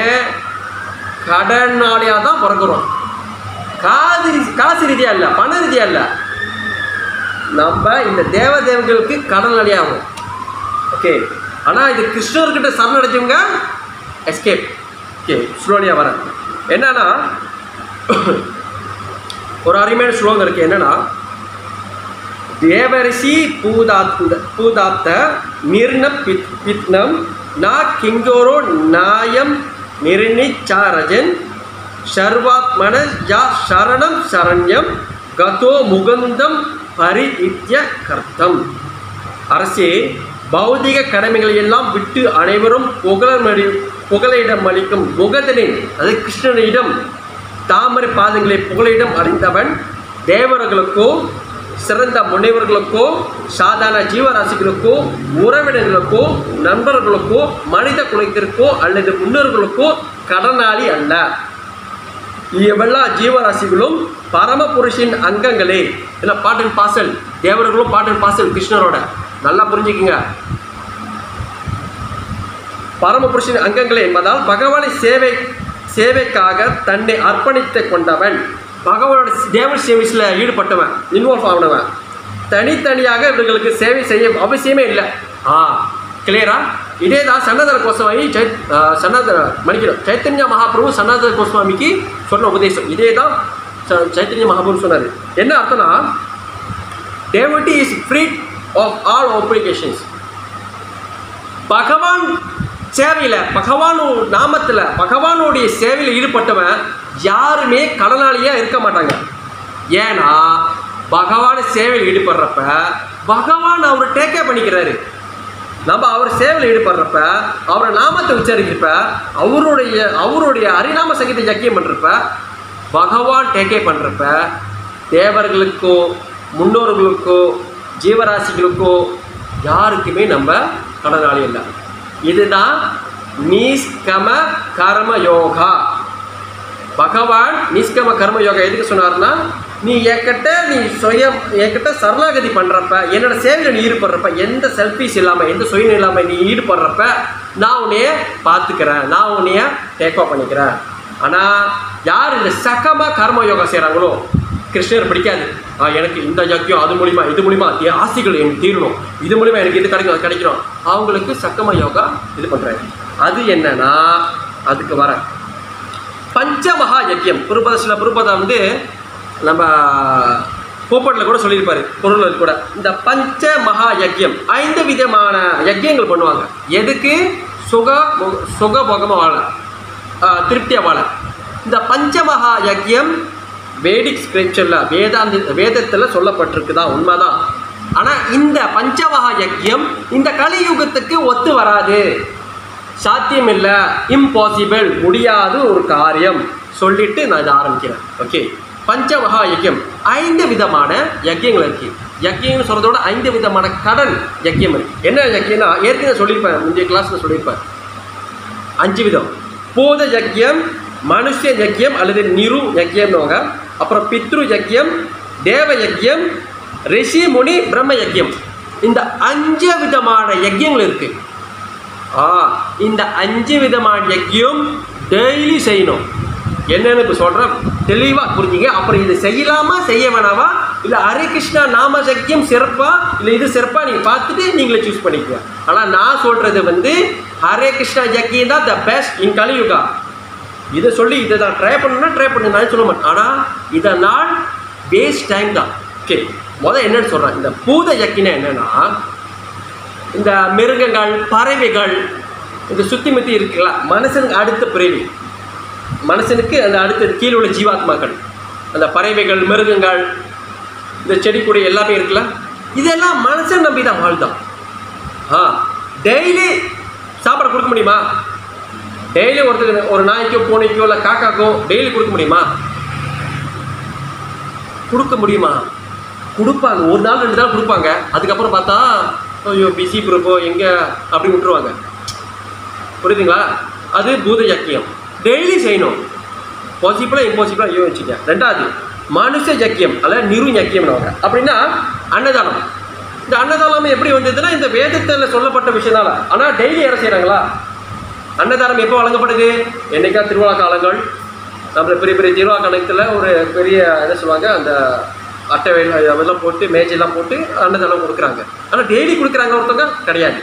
கடனாளியாக தான் பிறக்கிறோம் காது காசு ரீதியாக இல்லை பண ரீதியாக இல்லை நம்ம இந்த தேவ தேவர்களுக்கு கடன் அடையாகும் ஓகே ஆனால் இது கிருஷ்ணர்கிட்ட சரணடைஞ்சவங்க எஸ்கேப் ஓகே ஸ்லோலியாக வரேன் என்னன்னா ஒரு அருமையான ஸ்லோகம் இருக்குது என்னன்னா தேவரிஷி பூதாத்த பூதாத்த நிர்ண பித் பித்னம் நா கிங்கோரோ நாயம் நிர்ணிச்சாரஜன் சர்வாத்மன யா சரணம் சரண்யம் கதோ முகந்தம் பரிஇத்ய கர்த்தம் அரசே பௌதிக கடமைகளை எல்லாம் விட்டு அனைவரும் புகழமடி புகழிடம் அளிக்கும் முகதனின் அது கிருஷ்ணனிடம் தாமரை பாதங்களை புகழிடம் அடைந்தவன் தேவர்களுக்கோ சிறந்த முனைவர்களுக்கோ சாதாரண ஜீவராசிகளுக்கோ உறவினர்களுக்கோ நண்பர்களுக்கோ மனித குலத்திற்கோ அல்லது முன்னோர்களுக்கோ கடனாளி அல்ல இவெல்லா ஜீவராசிகளும் பரமபுருஷின் அங்கங்களே இல்லை பாட்டன் பாசல் தேவர்களும் பாட்டன் பாசல் கிருஷ்ணரோட நல்லா புரிஞ்சுக்குங்க பரமபுருஷின் அங்கங்களே என்பதால் பகவானை சேவை சேவைக்காக தன்னை அர்ப்பணித்து கொண்டவன் பகவானோட தேவ சேவைஸில் ஈடுபட்டவன் இன்வால்வ் ஆனவன் தனித்தனியாக இவர்களுக்கு சேவை செய்ய அவசியமே இல்லை ஆ கிளியரா இதே தான் சன்னதர கோஸ்வாமி சை சன்னதர மன்னிக்கிறோம் சைத்தன்ய மகாபிரபு சன்னதர கோஸ்வாமிக்கு சொன்ன உபதேசம் இதே தான் ச- சைத்தன்ய மகாபிரபு சொன்னார் என்ன அர்த்தம்னா duty is free of all obligations பகவான் சேவையில் பகவான் நாமத்தில் பகவானுடைய சேவையில் ஈடுபட்டவன் யாருமே கடனாளியாக இருக்க மாட்டாங்க ஏன்னா பகவான் சேவையில் ஈடுபடுறப்ப பகவான் அவர் டேக்கே பண்ணிக்கிறாரு நம்ம அவர் சேவையில் ஈடுபடுறப்ப அவரை நாமத்தை உச்சரிக்கிறப்ப அவருடைய அவருடைய அரிநாம சங்கீத ஜக்கியம் பண்ணுறப்ப பகவான் டேக்கே பண்ணுறப்ப தேவர்களுக்கோ முன்னோர்களுக்கோ ஜீவராசிகளுக்கோ யாருக்குமே நம்ம கடனாளி இல்லை இதுதான் நிஷ்கம கர்ம யோகா பகவான் நிஷ்கம கர்ம யோகா எதுக்கு சொன்னார்னா நீ என்கிட்ட நீ சுயம் என்கிட்ட சரணாகதி பண்ணுறப்ப என்னோட சேவையில் நீ ஈடுபடுறப்ப எந்த செல்ஃபிஸ் இல்லாமல் எந்த சுயம் இல்லாமல் நீ ஈடுபடுறப்ப நான் உன்னைய பார்த்துக்கிறேன் நான் உன்னைய டேக் பண்ணிக்கிறேன் ஆனால் யார் இந்த சகம கர்ம யோகா செய்கிறாங்களோ கிருஷ்ணர் பிடிக்காது ஆ, எனக்கு இந்த யக்கியம் அது மூலிமா இது மூலிமா தீ- ஆசைகள் எனக்கு தீரணும் இது மூலிமா எனக்கு இது கிடைக்கும் அது கிடைக்கணும் அவங்களுக்கு சக்கம யோகா இது பண்ணுறாங்க அது என்னன்னா அதுக்கு வர பஞ்சமகா யக்கியம் புருபத சில புருபதா வந்து நம்ம போப்பாட்டில் கூட சொல்லியிருப்பாரு பொருள் கூட இந்த பஞ்ச மகா யக்கியம் ஐந்து விதமான யக்கியங்கள் பண்ணுவாங்க எதுக்கு சுக மு- சுகபோகமாக வாழ ஆ, திருப்தியா வாழ இந்த பஞ்சமகா யக்கியம் வேடிக் ஸ்கிரிப்சரில் வேதாந்தி வேதத்தில் சொல்லப்பட்டிருக்கு தான் உண்மைதான் ஆனால் இந்த பஞ்சமகா யக்கியம் இந்த கலியுகத்துக்கு ஒத்து வராது சாத்தியம் இல்லை இம்பாசிபிள் முடியாத ஒரு காரியம் சொல்லிட்டு நான் இதை ஆரம்பிக்கிறேன் ஓகே பஞ்சமகா யக்கியம் ஐந்து விதமான யக்கியங்கள் இருக்கு யக்கியம்னு சொல்றதோட ஐந்து விதமான கடன் யக்கியம் இருக்கு என்ன யக்கியம்னா ஏற்கனவே சொல்லியிருப்பேன் முந்தைய கிளாஸ்ல சொல்லியிருப்பேன் அஞ்சு விதம் பூத யக்கியம் மனுஷ யக்கியம் அல்லது நிரு யக்கியம்னுவாங்க அப்புறம் பித்ரு யக்கியம் தேவ யக்கியம் ரிஷி முனி பிரம்ம யக்கியம் இந்த அஞ்சு விதமான யக்கியங்கள் இருக்கு ஆ இந்த அஞ்சு விதமான யக்கியம் டெய்லி செய்யணும் என்னன்னு இப்போ சொல்கிறேன் தெளிவாக புரிஞ்சுங்க அப்புறம் இது செய்யலாமா செய்ய வேணாமா இல்லை ஹரே கிருஷ்ணா நாம யக்கியம் சிறப்பா இல்லை இது சிறப்பா நீங்கள் பார்த்துட்டு நீங்களே சூஸ் பண்ணிக்கோங்க ஆனால் நான் சொல்கிறது வந்து ஹரே கிருஷ்ணா யக்கியம் தான் த பெஸ்ட் இன் கலியுகா இதை சொல்லி இதை நான் ட்ரை பண்ணணும்னா ட்ரை பண்ணு நான் சொல்ல மாட்டேன் ஆனால் இதை நான் வேஸ்ட் டைம் தான் ஓகே முதல் என்னன்னு சொல்கிறேன் இந்த பூத யக்கினா என்னன்னா இந்த மிருகங்கள் பறவைகள் இந்த சுத்தி முத்தி இருக்குல்ல மனுஷனுக்கு அடுத்த பிறவி மனுஷனுக்கு அந்த அடுத்த கீழே உள்ள ஜீவாத்மாக்கள் அந்த பறவைகள் மிருகங்கள் இந்த செடி கொடி எல்லாமே இருக்குல்ல இதெல்லாம் மனுஷன் நம்பி தான் வாழ்தான் ஆ டெய்லி சாப்பாடு கொடுக்க முடியுமா டெய்லி ஒருத்தருக்கு ஒரு நாய்க்கோ பூனைக்கோ இல்லை காக்காக்கோ டெய்லி கொடுக்க முடியுமா கொடுக்க முடியுமா கொடுப்பாங்க ஒரு நாள் ரெண்டு நாள் கொடுப்பாங்க அதுக்கப்புறம் பார்த்தா ஐயோ பிசி குரூப்போ எங்கே அப்படி விட்டுருவாங்க புரியுதுங்களா அது பூத யக்கியம் டெய்லி செய்யணும் பாசிபிளாக இம்பாசிபிளாக ஐயோ வச்சுக்க ரெண்டாவது மனுஷ யக்கியம் அல்லது நிரு யக்கியம்னு அப்படின்னா அன்னதானம் இந்த அன்னதானம் எப்படி வந்ததுன்னா இந்த வேதத்தில் சொல்லப்பட்ட விஷயம்னால ஆனால் டெய்லி யாரை செய்கிறாங்களா அன்னதானம் எப்போ வழங்கப்படுது என்னைக்கா திருவிழா காலங்கள் நம்ம பெரிய பெரிய திருவிழா காலத்தில் ஒரு பெரிய என்ன சொல்லுவாங்க அந்த அட்டை வேல் அதெல்லாம் போட்டு மேஜெல்லாம் போட்டு அன்னதானம் கொடுக்குறாங்க ஆனால் டெய்லி கொடுக்குறாங்க ஒருத்தவங்க கிடையாது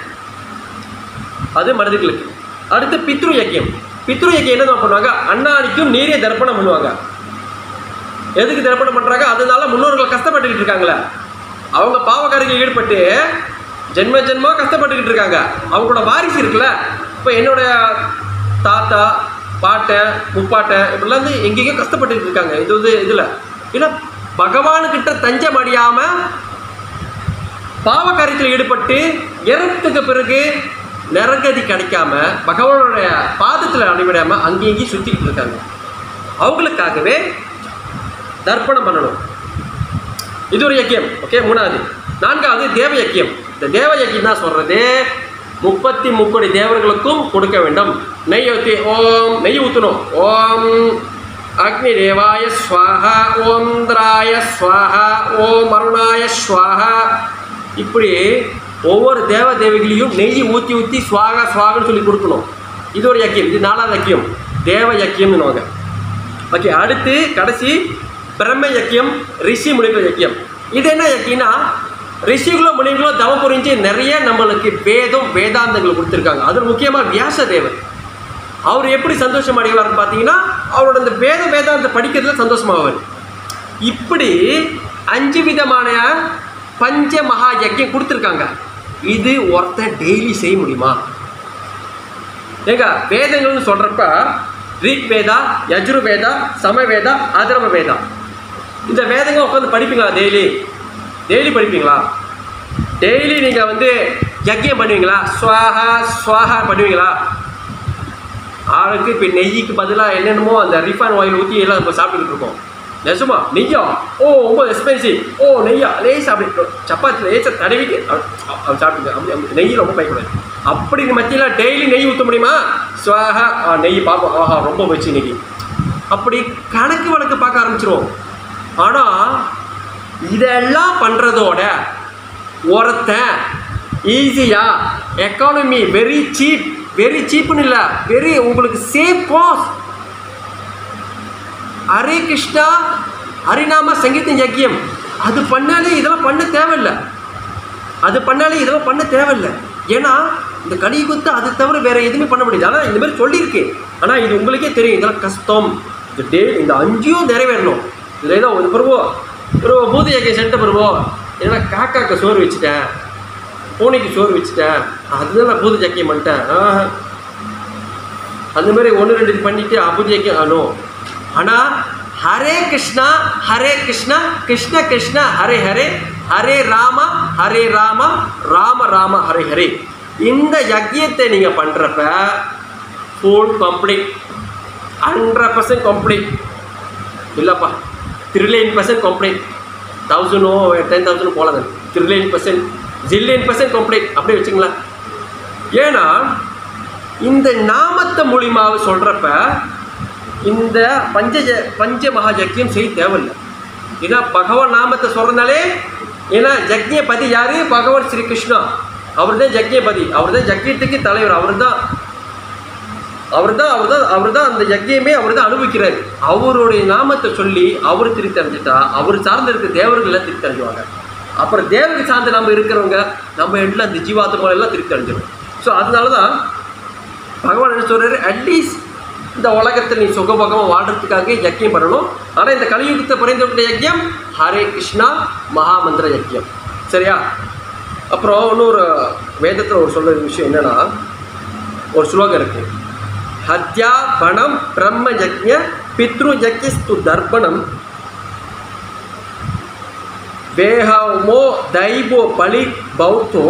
அது மனிதர்களுக்கு அடுத்து பித்ரு யக்கியம் பித்ரு யக்கியம் என்ன பண்ணுவாங்க அன்னானிக்கும் நீரே தர்ப்பணம் பண்ணுவாங்க எதுக்கு தர்ப்பணம் பண்ணுறாங்க அதனால முன்னோர்கள் கஷ்டப்பட்டுக்கிட்டு இருக்காங்களே அவங்க பாவக்காரர்கள் ஈடுபட்டு ஜென்ம ஜென்மா கஷ்டப்பட்டுக்கிட்டு இருக்காங்க அவங்களோட வாரிசு இருக்குல்ல இப்போ என்னோட தாத்தா பாட்டை முப்பாட்டை இப்படிலாம் வந்து எங்கெங்கேயோ கஷ்டப்பட்டுக்கிட்டு இருக்காங்க இது வந்து இதில் இல்லை பகவானுக்கிட்ட தஞ்சம் அடையாமல் பாவகாரியத்தில் ஈடுபட்டு இறப்புக்கு பிறகு நரகதி கிடைக்காம பகவானுடைய பாதத்தில் அடிபடாம அங்கேயும் இங்கேயும் சுற்றிக்கிட்டு இருக்காங்க அவங்களுக்காகவே தர்ப்பணம் பண்ணணும் இது ஒரு யக்கியம் ஓகே மூணாவது நான்காவது தேவ யக்கியம் இந்த தேவ யக்கியம் தான் சொல்றது முப்பத்தி முக்கோடி தேவர்களுக்கும் கொடுக்க வேண்டும் நெய் ஊற்றி ஓம் நெய் ஊற்றணும் ஓம் அக்னி தேவாய ஸ்வாஹா ஓம் இந்திராய ஸ்வாஹா ஓம் அருணாய ஸ்வாஹா இப்படி ஒவ்வொரு தேவ தேவிகளையும் நெய் ஊற்றி ஊற்றி ஸ்வாகா ஸ்வாகன்னு சொல்லி கொடுக்கணும் இது ஒரு யக்கியம் இது நாலாவது யக்கியம் தேவ யக்கியம்னுவாங்க ஓகே அடுத்து கடைசி பிரம்ம யக்கியம் ரிஷி முனிவர் யக்கியம் இது என்ன யக்கியம்னா ரிஷிகளோ முனிகளோ தவம் புரிஞ்சு நிறைய நம்மளுக்கு வேதம் வேதாந்தங்கள் கொடுத்துருக்காங்க அதில் முக்கியமாக வியாச தேவர் அவர் எப்படி சந்தோஷம் அடைவார்னு பார்த்தீங்கன்னா அவரோட அந்த வேத வேதாந்த படிக்கிறதுல சந்தோஷமாவார் இப்படி அஞ்சு விதமான பஞ்ச மகா யக்கியம் கொடுத்துருக்காங்க இது ஒருத்தன் டெய்லி செய்ய முடியுமா ஏங்க வேதங்கள்னு சொல்கிறப்ப ரிக் வேதா யஜுர் வேதா சமவேதா அதர்வ வேதா இந்த வேதங்கள் உட்காந்து படிப்பீங்களா டெய்லி டெய்லி படிப்பீங்களா டெய்லி நீங்கள் வந்து யக்கியம் பண்ணுவீங்களா ஸ்வாஹா ஸ்வாஹா பண்ணுவீங்களா ஆளுக்கு இப்போ நெய்யுக்கு பதிலாக என்னென்னமோ அந்த ரிஃபைன் ஆயில் ஊற்றி எல்லாம் இப்போ சாப்பிட்டுக்கிட்டு இருக்கோம் நெசமா நெய்யா ஓ ரொம்ப எக்ஸ்பென்சிவ் ஓ நெய்யா லேஸ் அப்படி சப்பாத்தி லேசாக தடவிட்டு அவ- அவ சாப்பிட்டுங்க அப்படி அப்படி நெய் ரொம்ப பயக்கூடாது அப்படி மத்தியில் டெய்லி நெய் ஊற்ற முடியுமா ஸ்வாஹா ஆ, நெய் பார்ப்போம் ஆஹா ரொம்ப வச்சு இன்னைக்கு அப்படி கணக்கு வழக்கு பார்க்க ஆரம்பிச்சிருவோம் ஆனால் இதெல்லாம் பண்ணுறதோட ஒருத்தன் ஈஸியாக எக்கானமி வெரி சீப் வெரி சீப்புன்னு இல்லை வெரி உங்களுக்கு சேஃப் காஸ்ட் ஹரே கிருஷ்ணா ஹரிநாம சங்கீதம் யக்கியம் அது பண்ணாலே இதெல்லாம் பண்ண தேவையில்லை அது பண்ணாலே இதெல்லாம் பண்ண தேவையில்லை ஏன்னா இந்த கலியுகத்தை அது தவிர வேற எதுவுமே பண்ண முடியாது ஆனால் இந்த மாதிரி சொல்லியிருக்கு ஆனால் இது உங்களுக்கே தெரியும் இதெல்லாம் கஷ்டம் இந்த டே இந்த அஞ்சையும் நிறைவேறணும் இதில் ஏதோ ஒரு பருவோ ஒரு பூதி யக்கியம் சென்ட்ட பருவோ ஏன்னா காக்காக்கு சோறு வச்சுட்டேன் பூனைக்கு சோறு வச்சுட்டேன் அதுதான் நான் பூதி ஜக்கியம் பண்ணிட்டேன் ஆஹ். அந்த மாதிரி ஒன்று ரெண்டு இது பண்ணிட்டு அபுஜைக்கு அனோ ஆனால் ஹரே கிருஷ்ணா ஹரே கிருஷ்ணா கிருஷ்ண கிருஷ்ண ஹரே ஹரே ஹரே ராம ஹரே ராம ராம ராம ஹரே ஹரே இந்த யஜ்யத்தை நீங்கள் பண்ணுறப்ப full complete hundred percent complete இல்லைப்பா த்ரில்லியன் பர்சன்ட் கம்ப்ளீட் தௌசண்டோ டென் தௌசண்ட் போலங்க trillion percent zillion percent complete அப்படியே வச்சுங்களேன் ஏன்னா இந்த நாமத்தை மூலியமாக சொல்கிறப்ப இந்த பஞ்ச ஜ- பஞ்ச மகா ஜக்கியம் செய்ய தேவையில்லை ஏன்னா பகவான் நாமத்தை சொல்கிறனாலே ஏன்னா ஜக்ஞபதி யாரு பகவான் ஸ்ரீ கிருஷ்ணா அவர் தான் ஜக்ஞபதி அவர் தான் ஜக்கியத்துக்கு தலைவர் அவர் தான் அவர் தான் அவர் தான் அவர் தான் அந்த யஜ்யமே அவர் தான் அனுபவிக்கிறார் அவருடைய நாமத்தை சொல்லி அவர் திருத்தி அடைஞ்சிட்டா அவர் சார்ந்து இருக்க தேவர்கள் திருத்தி அடைஞ்சுவாங்க அப்புறம் தேவருக்கு சார்ந்து நம்ம இருக்கிறவங்க நம்ம எல்லாம் இந்த ஜீவாத்மா எல்லாம் திருத்தி அடைஞ்சிடும் ஸோ அதனால தான் பகவான் என்ன சொல்றாரு அட்லீஸ்ட் இந்த உலகத்தில் நீ சுகபோகமாக வாழ்றதுக்காக யஜ்யம் பண்ணணும் ஆனால் இந்த கலியுகத்தை குறைந்தவருடைய யஜ்யம் ஹரே கிருஷ்ணா மகாமந்திர யஜ்யம் சரியா அப்புறம் இன்னொரு வேதத்தில் ஒரு சொல்ற விஷயம் என்னன்னா ஒரு ஸ்லோகம் இருக்கு ஹத்யா பணம் பிரம்ம யஜ்ய பித்ரு யஜ்யஸ்து தர்ப்பணம் வேகமோ தைவோ பலி பௌத்தோ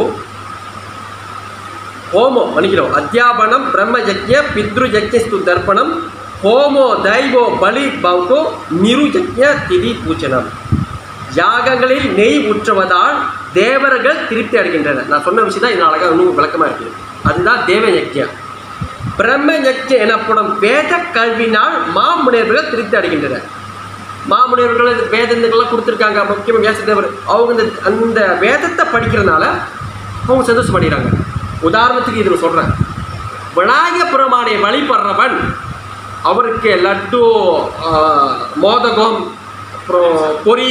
ஹோமோ மன்னிக்கிறோம் அத்தியாபனம் பிரம்ம யஜ்ய பித்ரு யஜ்யஸ்து தர்ப்பணம் ஹோமோ தைவோ பலி பௌத்தோ நிரு யஜ்ய திதி பூஜனம் யாகங்களில் நெய் ஊற்றுவதால் தேவர்கள் திருப்தி அடைகின்றனர் நான் சொன்ன விஷயம் தான் இது அழகாக இன்னும் விளக்கமாக இருக்குது அதுதான் தேவ யஜ்யம் பிரம்ம யஜ்யம் எனப்படும் வேத கல்வினால் மாமுனிவர்கள் திருப்தி அடைகின்றனர் மாமுனிவர்கள் இந்த வேதங்கள்லாம் கொடுத்துருக்காங்க முக்கியமாக வியாசதேவர் அவங்க இந்த அந்த வேதத்தை படிக்கிறதுனால அவங்க சந்தோஷப்படுகிறாங்க உதாரணத்துக்கு இதில் சொல்கிறேன் விநாயக பெருமானை வழிபடுறவன் அவருக்கு லட்டு ஆ, மோதகம் அப்புறம் பொரி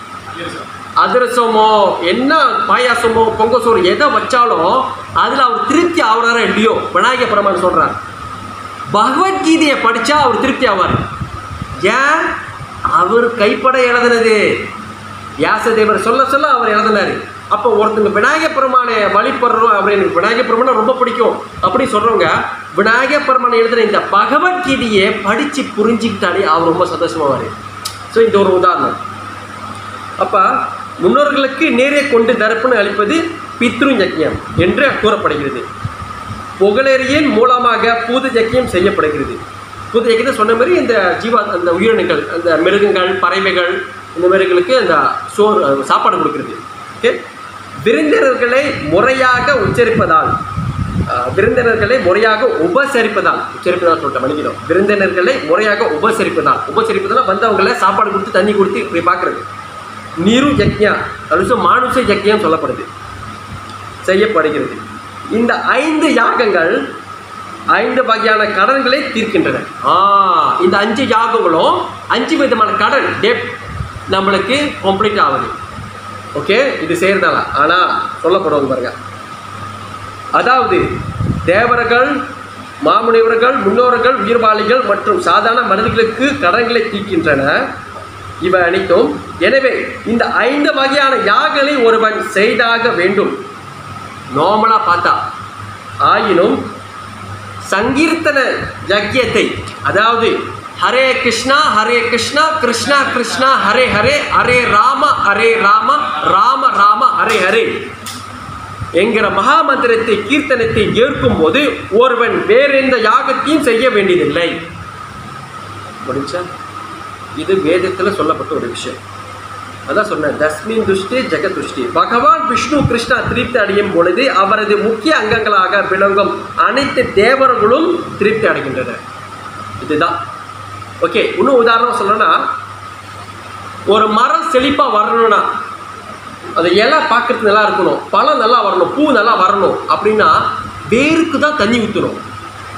அதிரசமோ என்ன பாயாசமோ பொங்க சோறு எதை வச்சாலும் அதில் அவர் திருப்தி ஆகுறாரா இல்லையோ விநாயக பெருமான் சொல்கிறார் பகவத்கீதையை படித்தா அவர் திருப்தி ஆவார் ஏன் அவர் கைப்பட எழுதுனது வியாசதேவர் சொல்ல சொல்ல அவர் எழுதினாரு அப்போ ஒருத்தங்க விநாயக பெருமானை வழிபடுறோம் அப்படின்னு விநாயக பெருமானை ரொம்ப பிடிக்கும் அப்படி சொல்கிறவங்க விநாயக பெருமானை எழுதுன இந்த பகவத்கீதையை படித்து புரிஞ்சுக்கிட்டாலே அவர் ரொம்ப சந்தோஷமாவார் ஸோ இது ஒரு உதாரணம் அப்போ முன்னோர்களுக்கு நேரே கொண்டு தர்ப்பணம் அளிப்பது பித்ரு யஜ்யம் என்று கூறப்படுகிறது புகழேரியின் மூலமாக பூத யஜ்யம் செய்யப்படுகிறது பூத யஜ்யத்தை சொன்ன மாதிரி இந்த ஜீவா அந்த உயிரினங்கள் அந்த மிருகங்கள் பறவைகள் இந்த மாதிரிகளுக்கு அந்த சோறு அஹ், சாப்பாடு கொடுக்கிறது ஓகே விருந்தினர்களை முறையாக உச்சரிப்பதால் அஹ், விருந்தினர்களை முறையாக உபசரிப்பதால் உச்சரிப்பதால் சொல்லிட்டேன் மன்னிக்கிறோம் விருந்தினர்களை முறையாக உபசரிப்பதால் உபசரிப்பதால் வந்தவங்களை சாப்பாடு கொடுத்து தண்ணி கொடுத்து இப்படி பார்க்குறது நிரு யக்ஞா அலுசு மானுஷ யக்ஞம் சொல்லப்படுது செய்யப்படுகிறது இந்த ஐந்து யாகங்கள் ஐந்து வகையான கடன்களை தீர்க்கின்றன ஆ இந்த அஞ்சு யாகங்களும் அஞ்சு விதமான கடன் டெப் நம்மளுக்கு கம்ப்ளீட் ஆகுது ஓகே இது செய்கிறதால ஆனால் சொல்லப்படுவாங்க பாருங்க அதாவது தேவர்கள் மாமுனிவர்கள் முன்னோர்கள் உயிர்வாளிகள் மற்றும் சாதாரண மனிதர்களுக்கு கடன்களை தீர்க்கின்றன இவை அனைத்தும் எனவே இந்த ஐந்து வகையான யாகங்களை ஒருவன் செய்தாக வேண்டும் நார்மலாக பார்த்தா ஆயினும் சங்கீர்த்தன யஜ்யத்தை அதாவது ஹரே கிருஷ்ணா ஹரே கிருஷ்ணா கிருஷ்ணா கிருஷ்ணா ஹரே ஹரே ஹரே ராம ஹரே ராம ராம ராம ஹரே ஹரே என்கிற மகாமந்திரத்தை கீர்த்தனத்தை ஏற்கும் போது ஒருவன் வேறெந்த யாகத்தையும் செய்ய வேண்டியதில்லை முடிஞ்சா இது வேதத்தில் சொல்லப்பட்ட ஒரு விஷயம் அதான் சொன்னேன் தஸ்மின் துஷ்டி ஜெகத் துஷ்டி பகவான் விஷ்ணு கிருஷ்ணா திருப்தி அடையும் பொழுது அவரது முக்கிய அங்கங்களாக விளங்கும் அனைத்து தேவர்களும் திருப்தி அடைகின்றனர் இதுதான் ஓகே இன்னும் உதாரணம் சொல்லணும்னா ஒரு மரம் செழிப்பாக வரணும்னா அந்த இலை பார்க்கறது நல்லா இருக்கணும் பழம் நல்லா வரணும் பூ நல்லா வரணும் அப்படின்னா வேருக்கு தான் தண்ணி ஊற்றணும்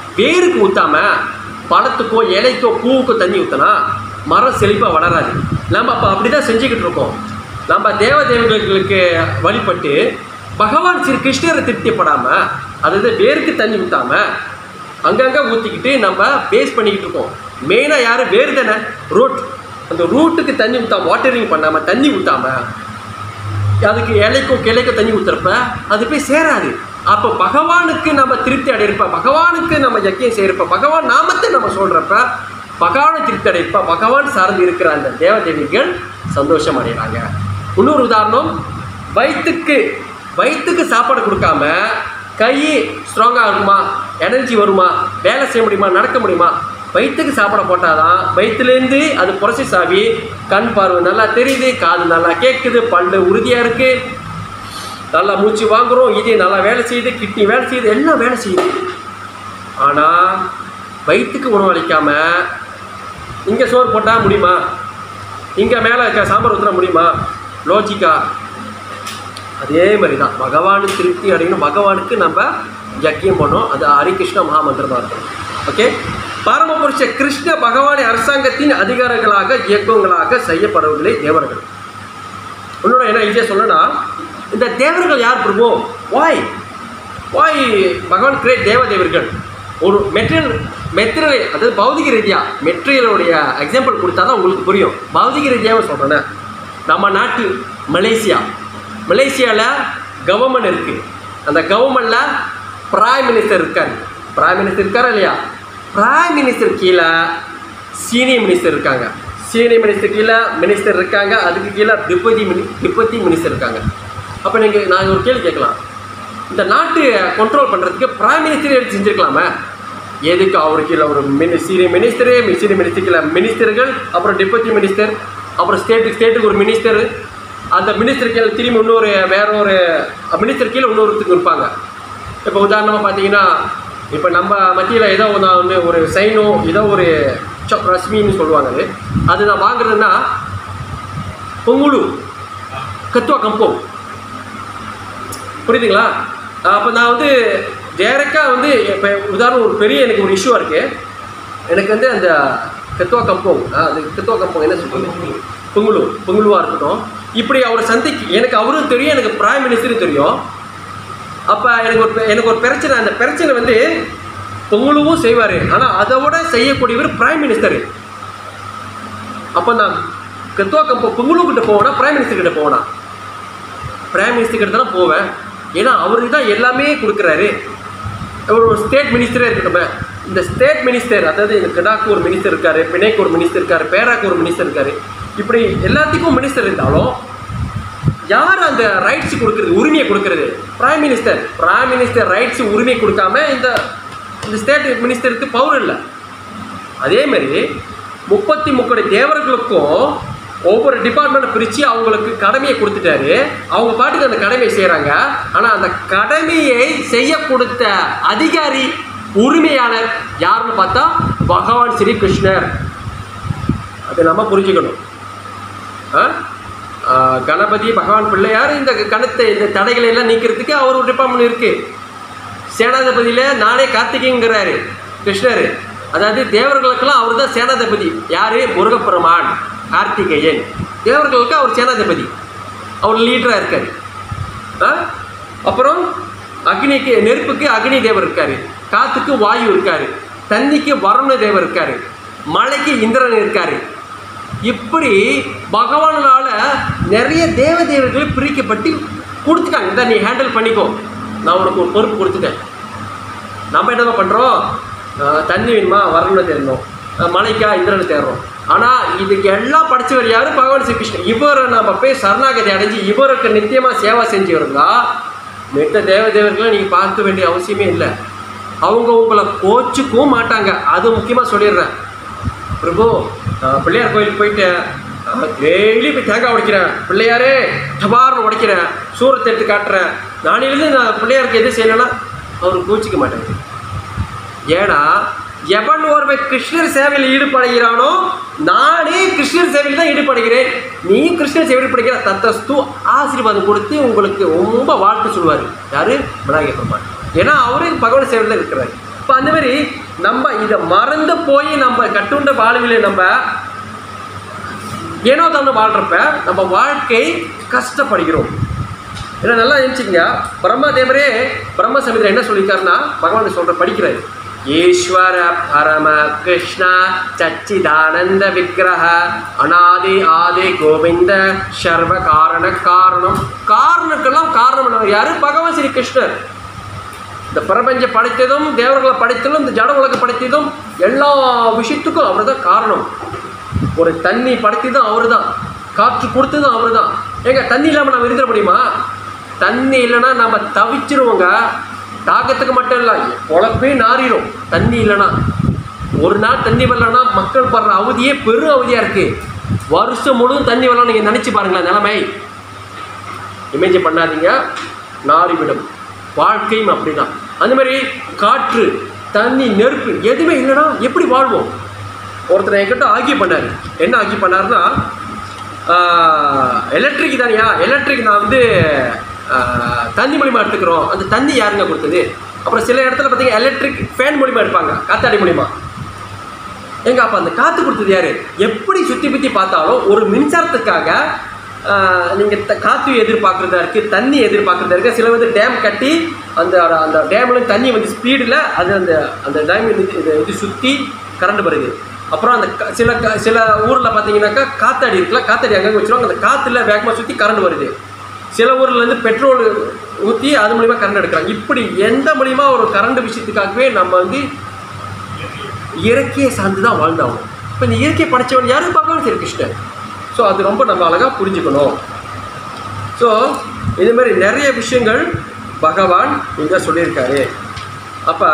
வேருக்கு ஊற்றாம பழத்துக்கோ இலைக்கோ பூவுக்கோ தண்ணி ஊற்றினா மரம் செழிப்பாக வளராது நம்ம அப்போ அப்படி தான் செஞ்சுக்கிட்டு இருக்கோம் நம்ம தேவ தேவர்களுக்கு வழிபட்டு பகவான் ஸ்ரீ கிருஷ்ணரை திருப்திப்படாமல் அதாவது வேருக்கு தண்ணி ஊற்றாம அங்கங்கே ஊற்றிக்கிட்டு நம்ம பேஸ் பண்ணிக்கிட்டு இருக்கோம் மெயினாக யார் வேறு தானே ரூட் அந்த ரூட்டுக்கு தண்ணி ஊற்றாம வாட்டரிங் பண்ணாமல் தண்ணி ஊற்றாம அதுக்கு இலைக்கும் கிளைக்கும் தண்ணி ஊற்றுறப்ப அது போய் சேராது அப்போ பகவானுக்கு நம்ம திருப்தி அடையிருப்ப பகவானுக்கு நம்ம யக்கியம் செய்யறப்ப பகவான் நாமத்தை நம்ம சொல்கிறப்ப பகவானை திருப்தி அடையிருப்ப பகவான் சார்ந்து இருக்கிற அந்த தேவதேவிகள் சந்தோஷம் அடைகிறாங்க இன்னொரு உதாரணம் வயிற்றுக்கு வயிற்றுக்கு சாப்பாடு கொடுக்காம கை ஸ்ட்ராங்காக இருக்குமா எனர்ஜி வருமா வேலை செய்ய முடியுமா நடக்க முடியுமா வயிற்றுக்கு சாப்பாடு போட்டாதான் வயிற்றுலேருந்து அது ப்ரொசஸ் ஆகி கண் பார்வை நல்லா தெரியுது காது நல்லா கேட்குது பல்லு உறுதியாக இருக்குது நல்லா மூச்சு வாங்குறோம் இது நல்லா வேலை செய்யுது கிட்னி வேலை செய்யுது எல்லாம் வேலை செய்யுது ஆனால் வயிற்றுக்கு உணவளிக்காம இங்கே சோறு போட்டால் முடியுமா இங்கே மேலே இருக்க சாம்பார் ஊற்றினா முடியுமா லோஜிக்கா அதே மாதிரி தான் பகவான் திருப்தி அடையணும் பகவானுக்கு நம்ம யக்கியம் பண்ணோம் அது ஹரிகிருஷ்ண மகாமந்திரமாக இருக்கும் ஓகே பரமபுருஷ கிருஷ்ண பகவான் அரசாங்கத்தின் அதிகாரங்களாக இயக்கங்களாக செய்யப்படுவதில்லை தேவர்கள் இன்னொன்று என்ன ஈஸியாக சொல்லணும்னா இந்த தேவர்கள் யார் பிரபு வாய் வாய் பகவான் கிரேட் தேவதேவர்கள் ஒரு மெட்டீரியல் மெட்டீரியல் அதாவது பௌதிக ரீதியாக மெட்டீரியலுடைய எக்ஸாம்பிள் கொடுத்தா தான் உங்களுக்கு புரியும் பௌதிக ரீதியாக சொல்கிறேன்னே நம்ம நாட்டு மலேசியா மலேசியாவில் கவர்மெண்ட் இருக்குது அந்த கவர்மெண்ட்டில் பிரைம் மினிஸ்டர் இருக்கார் பிரைம் மினிஸ்டர் இருக்காரா இல்லையா பிரைம் மினிஸ்டர் கீழே சீனியர் மினிஸ்டர் இருக்காங்க சீனியர் மினிஸ்டர் கீழே மினிஸ்டர் இருக்காங்க அதுக்கு கீழே டிப்யூட்டி மினி டிப்யூட்டி மினிஸ்டர் இருக்காங்க அப்போ நீங்கள் நான் ஒரு கேள்வி கேட்கலாம் இந்த நாட்டு கண்ட்ரோல் பண்ணுறதுக்கு பிரைம் மினிஸ்டர் எடுத்து செஞ்சுருக்கலாமே எதுக்கு அவரு கீழே ஒரு mini senior minister senior minister கீழே மினிஸ்டர்கள் அப்புறம் டிப்யூட்டி மினிஸ்டர் அப்புறம் ஸ்டேட்டுக்கு ஸ்டேட்டுக்கு ஒரு மினிஸ்டர் அந்த மினிஸ்டர் கீழே திரும்பி இன்னொரு வேற ஒரு மினிஸ்டர் கீழே இன்னொருத்துக்கு இருப்பாங்க இப்போ உதாரணமாக பார்த்தீங்கன்னா இப்போ நம்ம மத்தியில் ஏதோ ஒன்று ஒன்று ஒரு சைனோ ஏதோ ஒரு ச- ரஷ்மின்னு சொல்லுவாங்க அது அது நான் வாங்குறதுன்னா பொங்குழு கத்துவா கம்போ புரியுதுங்களா அப்போ நான் வந்து டேரெக்டாக வந்து இப்போ உதாரணம் ஒரு பெரிய எனக்கு ஒரு இஷ்யூவாக இருக்குது எனக்கு வந்து அந்த கத்துவா கம்போங் ஆ, அது கத்துவா கம்போங் என்ன சொல்லுங்க பொங்குலு பொங்குலுவாக இருக்கட்டும் இப்படி அவரை சந்திக்கு எனக்கு அவரும் தெரியும் எனக்கு பிரைம் மினிஸ்டரும் தெரியும் அப்போ எனக்கு ஒரு பெ- எனக்கு ஒரு பிரச்சனை அந்த பிரச்சனை வந்து பொங்கலுவும் செய்வார் ஆனால் அதை விட செய்யக்கூடியவர் பிரைம் மினிஸ்டர் அப்போ நான் கத்துவா கம்போ பொங்கலு கிட்ட போவேனா பிரைம் மினிஸ்டர் கிட்ட போவேனா பிரைம் மினிஸ்டர் கிட்ட தான் போவேன் ஏன்னா அவருக்கு தான் எல்லாமே கொடுக்குறாரு அவர் ஒரு ஸ்டேட் மினிஸ்டரே இருக்கட்டும் இந்த ஸ்டேட் மினிஸ்டர் அதாவது இந்த கடாக்கு ஒரு மினிஸ்டர் இருக்காரு பிணைக்கு ஒரு மினிஸ்டர் இருக்காரு பேராக்கு ஒரு மினிஸ்டர் இருக்காரு இப்படி எல்லாத்துக்கும் மினிஸ்டர் இருந்தாலும் யார் அந்த ரைட்ஸ் கொடுக்கறது உரிமையை கொடுக்கறது prime minister prime minister rights உரிமை கொடுக்காம இந்த இந்த ஸ்டேட் மினிஸ்டருக்கு பவர் இல்லை அதே மாதிரி முப்பத்தி முக்கோடி தேவர்களுக்கும் ஒவ்வொரு டிபார்ட்மெண்ட் பிரித்து அவங்களுக்கு கடமையை கொடுத்துட்டாரு அவங்க பாட்டுக்கு அந்த கடமையை செய்கிறாங்க ஆனால் அந்த கடமையை செய்ய கொடுத்த அதிகாரி உரிமையாளர் யாருன்னு பார்த்தா பகவான் ஸ்ரீ கிருஷ்ணர் அதை நம்ம புரிஞ்சுக்கணும் ஆ? ஆ, கணபதி பகவான் பிள்ளையார் இந்த கணத்தை இந்த தடைகளை எல்லாம் நீக்கிறதுக்கு அவர் ஒரு டிபார்ட்மெண்ட் இருக்குது சேனாதிபதியில் நானே கார்த்திகைங்கிறாரு கிருஷ்ணர் அதாவது தேவர்களுக்கெல்லாம் அவர் தான் சேனாதிபதி யார் முருகப்பெருமான் கார்த்திகேயன் தேவர்களுக்கு அவர் சேனாதிபதி அவர் லீடராக இருக்கார் ஆ? அப்புறம் அக்னிக்கு நெருப்புக்கு அக்னி தேவர் இருக்காரு காத்துக்கு வாயு இருக்காரு தண்ணிக்கு வருண தேவர் இருக்காரு மழைக்கு இந்திரன் இருக்காரு இப்படி பகவானால நிறைய தேவ தேவர்கள் பிரிக்கப்பட்டு கொடுத்துட்டாங்க இந்த நீ ஹேண்டில் பண்ணிக்கோ நான் உனக்கு ஒரு பொறுப்பு கொடுத்துட்டேன் நம்ம என்ன பண்ணுறோம் தண்ணி வேணுமா வரணும்னு தேடணும் அஹ் மலைக்கா இந்திரனை தேடுறோம் ஆனால் இதுக்கு எல்லாம் படிச்சவர் யாரு பகவான் ஸ்ரீ கிருஷ்ணன் இவரை நம்ம போய் சரணாகதி அடைஞ்சு இவருக்கு நித்தியமாக சேவை செஞ்சு இருந்தா மித்த தேவ தேவர்களை நீங்கள் பார்க்க வேண்டிய அவசியமே இல்லை அவங்க உங்களை கோச்சுக்கவும் மாட்டாங்க அது முக்கியமாக சொல்லிடுறேன் பிரபு நான் பிள்ளையார் கோயிலுக்கு போயிட்டு டெய்லி போய் தேங்காய் உடைக்கிறேன் பிள்ளையாரே டபார்னு உடைக்கிறேன் சூரத்தை எடுத்து காட்டுறேன் நாளையிலேருந்து நான் பிள்ளையாருக்கு எது செய்யலைன்னா அவர் கோச்சிக்க மாட்டாங்க ஏன்னா எவன் ஒருவன் கிருஷ்ணர் சேவையில் ஈடுபடுகிறானோ நானே கிருஷ்ணர் சேவையில் தான் ஈடுபடுகிறேன் நீ கிருஷ்ணர் சேவையில் ஈடுபடுகிற தத்தஸ்து ஆசீர்வாதம் கொடுத்து உங்களுக்கு ரொம்ப வாழ்த்து சொல்லுவார் யாரு விநாயகர் பெருமான் ஏன்னா அவரே பகவான் சேவையில் தான் இருக்கிறாரு இப்போ அந்த மாதிரி நம்ம இதை மறந்து போய் நம்ம கட்டுண்ட வாழ்வில் நம்ம ஏனோ தானே வாழ்கிறப்ப நம்ம வாழ்க்கை கஷ்டப்படுகிறோம் ஏன்னா நல்லா நினச்சிக்கங்க பிரம்மதேவரே பிரம்ம சமிதியில் என்ன சொல்லியிருக்காருன்னா பகவான் சொல்கிற படிக்கிறாரு ஈஸ்வர பரம கிருஷ்ண சச்சிதானந்த விக்கிரக அநாதி ஆதி கோவிந்த சர்வ காரண காரணம் காரணக்கெல்லாம் காரணம் யாரு பகவான் ஸ்ரீ கிருஷ்ணர் இந்த பிரபஞ்ச படைத்ததும் தேவர்களை படைத்ததும் இந்த ஜட உலக படைத்ததும் எல்லா விஷயத்துக்கும் அவர் தான் காரணம் ஒரு தண்ணி படைத்ததும் அவர் தான் காற்று கொடுத்ததும் அவர் தான் ஏங்க தண்ணி இல்லாமல் நம்ம இருந்துட முடியுமா தண்ணி இல்லைன்னா நம்ம தவிச்சிருவோங்க தாகத்துக்கு மட்டும் இல்லை பொழப்பே நாறிடும் தண்ணி இல்லைன்னா ஒரு நாள் தண்ணி வரலன்னா மக்கள் படுற அவதியே பெரும் அவதியாக இருக்குது வருஷம் முழுவதும் தண்ணி வரலாம் நீங்கள் நினச்சி பாருங்களேன் நிலைமை இமேஜ் பண்ணாதீங்க நாறிவிடும் வாழ்க்கையும் அப்படிதான் அந்த மாதிரி காற்று தண்ணி நெருப்பு எதுவுமே இல்லைன்னா எப்படி வாழ்வோம் ஒருத்தர் என்கிட்ட ஆக்கி பண்ணார் என்ன ஆக்கி பண்ணாருன்னா எலக்ட்ரிக் தானியா எலக்ட்ரிக் நான் வந்து ஆஹ், தண்ணி மூலிமா எடுத்துக்கிறோம் அந்த தண்ணி யாருங்க கொடுத்தது அப்புறம் சில இடத்துல பார்த்தீங்கன்னா எலக்ட்ரிக் ஃபேன் மூலிமா எடுப்பாங்க காத்தாடி மூலிமா எங்க அப்போ அந்த காற்று கொடுத்தது யாரு எப்படி சுற்றி பற்றி பார்த்தாலும் ஒரு மின்சாரத்துக்காக நீங்கள் காற்று எதிர்பார்க்குறதா இருக்குது தண்ணி எதிர்பார்க்குறதா இருக்குது சில வந்து டேம் கட்டி அந்த அந்த டேமில் தண்ணி வந்து ஸ்பீடில் அது அந்த அந்த டேம் இது இது இது சுற்றி கரண்ட் வருது அப்புறம் அந்த க- சில க- சில ஊரில் பார்த்தீங்கன்னாக்கா காத்தாடி இருக்குல்ல காத்தாடி அங்கங்கே வச்சுருவாங்க அந்த காற்றுல வேகமாக சுற்றி கரண்ட் வருது சில ஊர்ல இருந்து பெட்ரோல் ஊற்றி அது மூலிமா கரண்ட் எடுக்கிறாங்க இப்படி எந்த மூலிமா ஒரு கரண்ட் விஷயத்துக்காகவே நம்ம வந்து இயற்கையை சார்ந்து தான் வாழ்ந்தாகும் இப்போ இந்த இயற்கையை படைச்சவன் யாரு பகவான் ஸ்ரீ கிருஷ்ணன் ஸோ அது ரொம்ப நம்ம அழகாக புரிஞ்சுக்கணும் ஸோ இது மாதிரி நிறைய விஷயங்கள் பகவான் இங்கே சொல்லியிருக்காரு அப்போ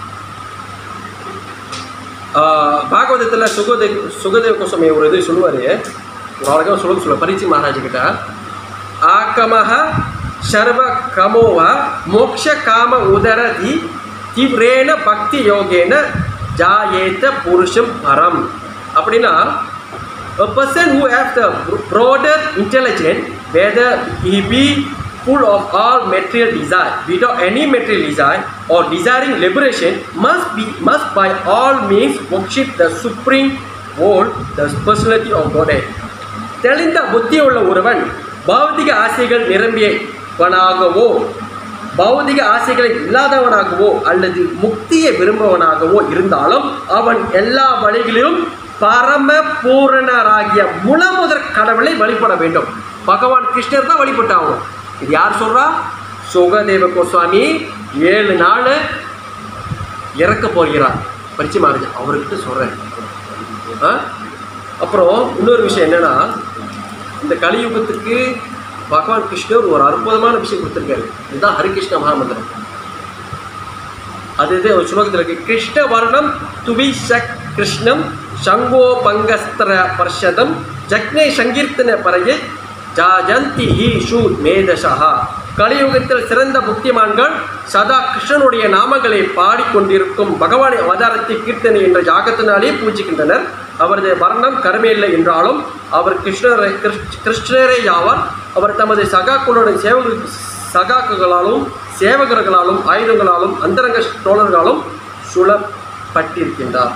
பாகவதத்தில் சுகதேவ் சுகதேவ கோசமே ஒரு இது சொல்லுவார் ஒரு அழகாக சொல்ல சொல்ல பரிச்சி மகாராஜ் கிட்ட ஆக்கமஹ சர்வ கமோவ மோக்ஷ காம உதரதி தீவிரேன பக்தி யோகேன ஜாயேத்த புருஷம் பரம் அப்படின்னா a person who has the broader intelligence whether he be full of all material desire without any material desire or desiring liberation must be must by all means worship the supreme whole the personality of godhead தெளிந்த புத்தியுள்ள ஒருவன் பௌதிக ஆசைகள் நிரம்பியவனாகவோ பௌதிக ஆசைகளை இல்லாதவனாகவோ அல்லது முக்தியை விரும்புவனாகவோ இருந்தாலும் அவன் எல்லா வழிகளிலும் பரம பூரணராகிய முளமுதற் கடவுளை வழிபட வேண்டும் பகவான் கிருஷ்ணர் தான் வழிபட்டாகணும் இது யார் சொல்றா சுகதேவ கோஸ்வாமி ஏழு நாள் இறக்க போகிறார் பரிச்சு மாறுது அவர்கிட்ட சொல்கிறேன் அப்புறம் இன்னொரு விஷயம் என்னன்னா இந்த கலியுகத்துக்கு பகவான் கிருஷ்ணர் ஒரு அற்புதமான விஷயம் கொடுத்துருக்காரு இதுதான் ஹரிகிருஷ்ண மகாமந்திரம் அது இது ஒரு ஸ்லோகத்தில் இருக்கு கிருஷ்ண வர்ணம் துவி சக் கிருஷ்ணம் சங்கோ பங்கஸ்திர பர்ஷதம் ஜக்னே சங்கீர்த்தன பறையை ஜாஜந்தி ஹி ஷூ மேதசா கலியுகத்தில் சிறந்த புத்திமான்கள் சதா கிருஷ்ணனுடைய நாமங்களை பாடிக்கொண்டிருக்கும் பகவானின் அவதாரத்தை கீர்த்தனை என்ற யாகத்தினாலே பூஜிக்கின்றனர் அவரது வர்ணம் கருமையில்லை என்றாலும் அவர் கிருஷ்ணரை கிருஷ்- கிருஷ்ணரே ஆவார் அவர் தமது சகாக்களுடன் சேவக சகாக்குகளாலும் சேவகர்களாலும் ஆயுதங்களாலும் அந்தரங்க தோழர்களாலும் சுழப்பட்டிருக்கின்றார்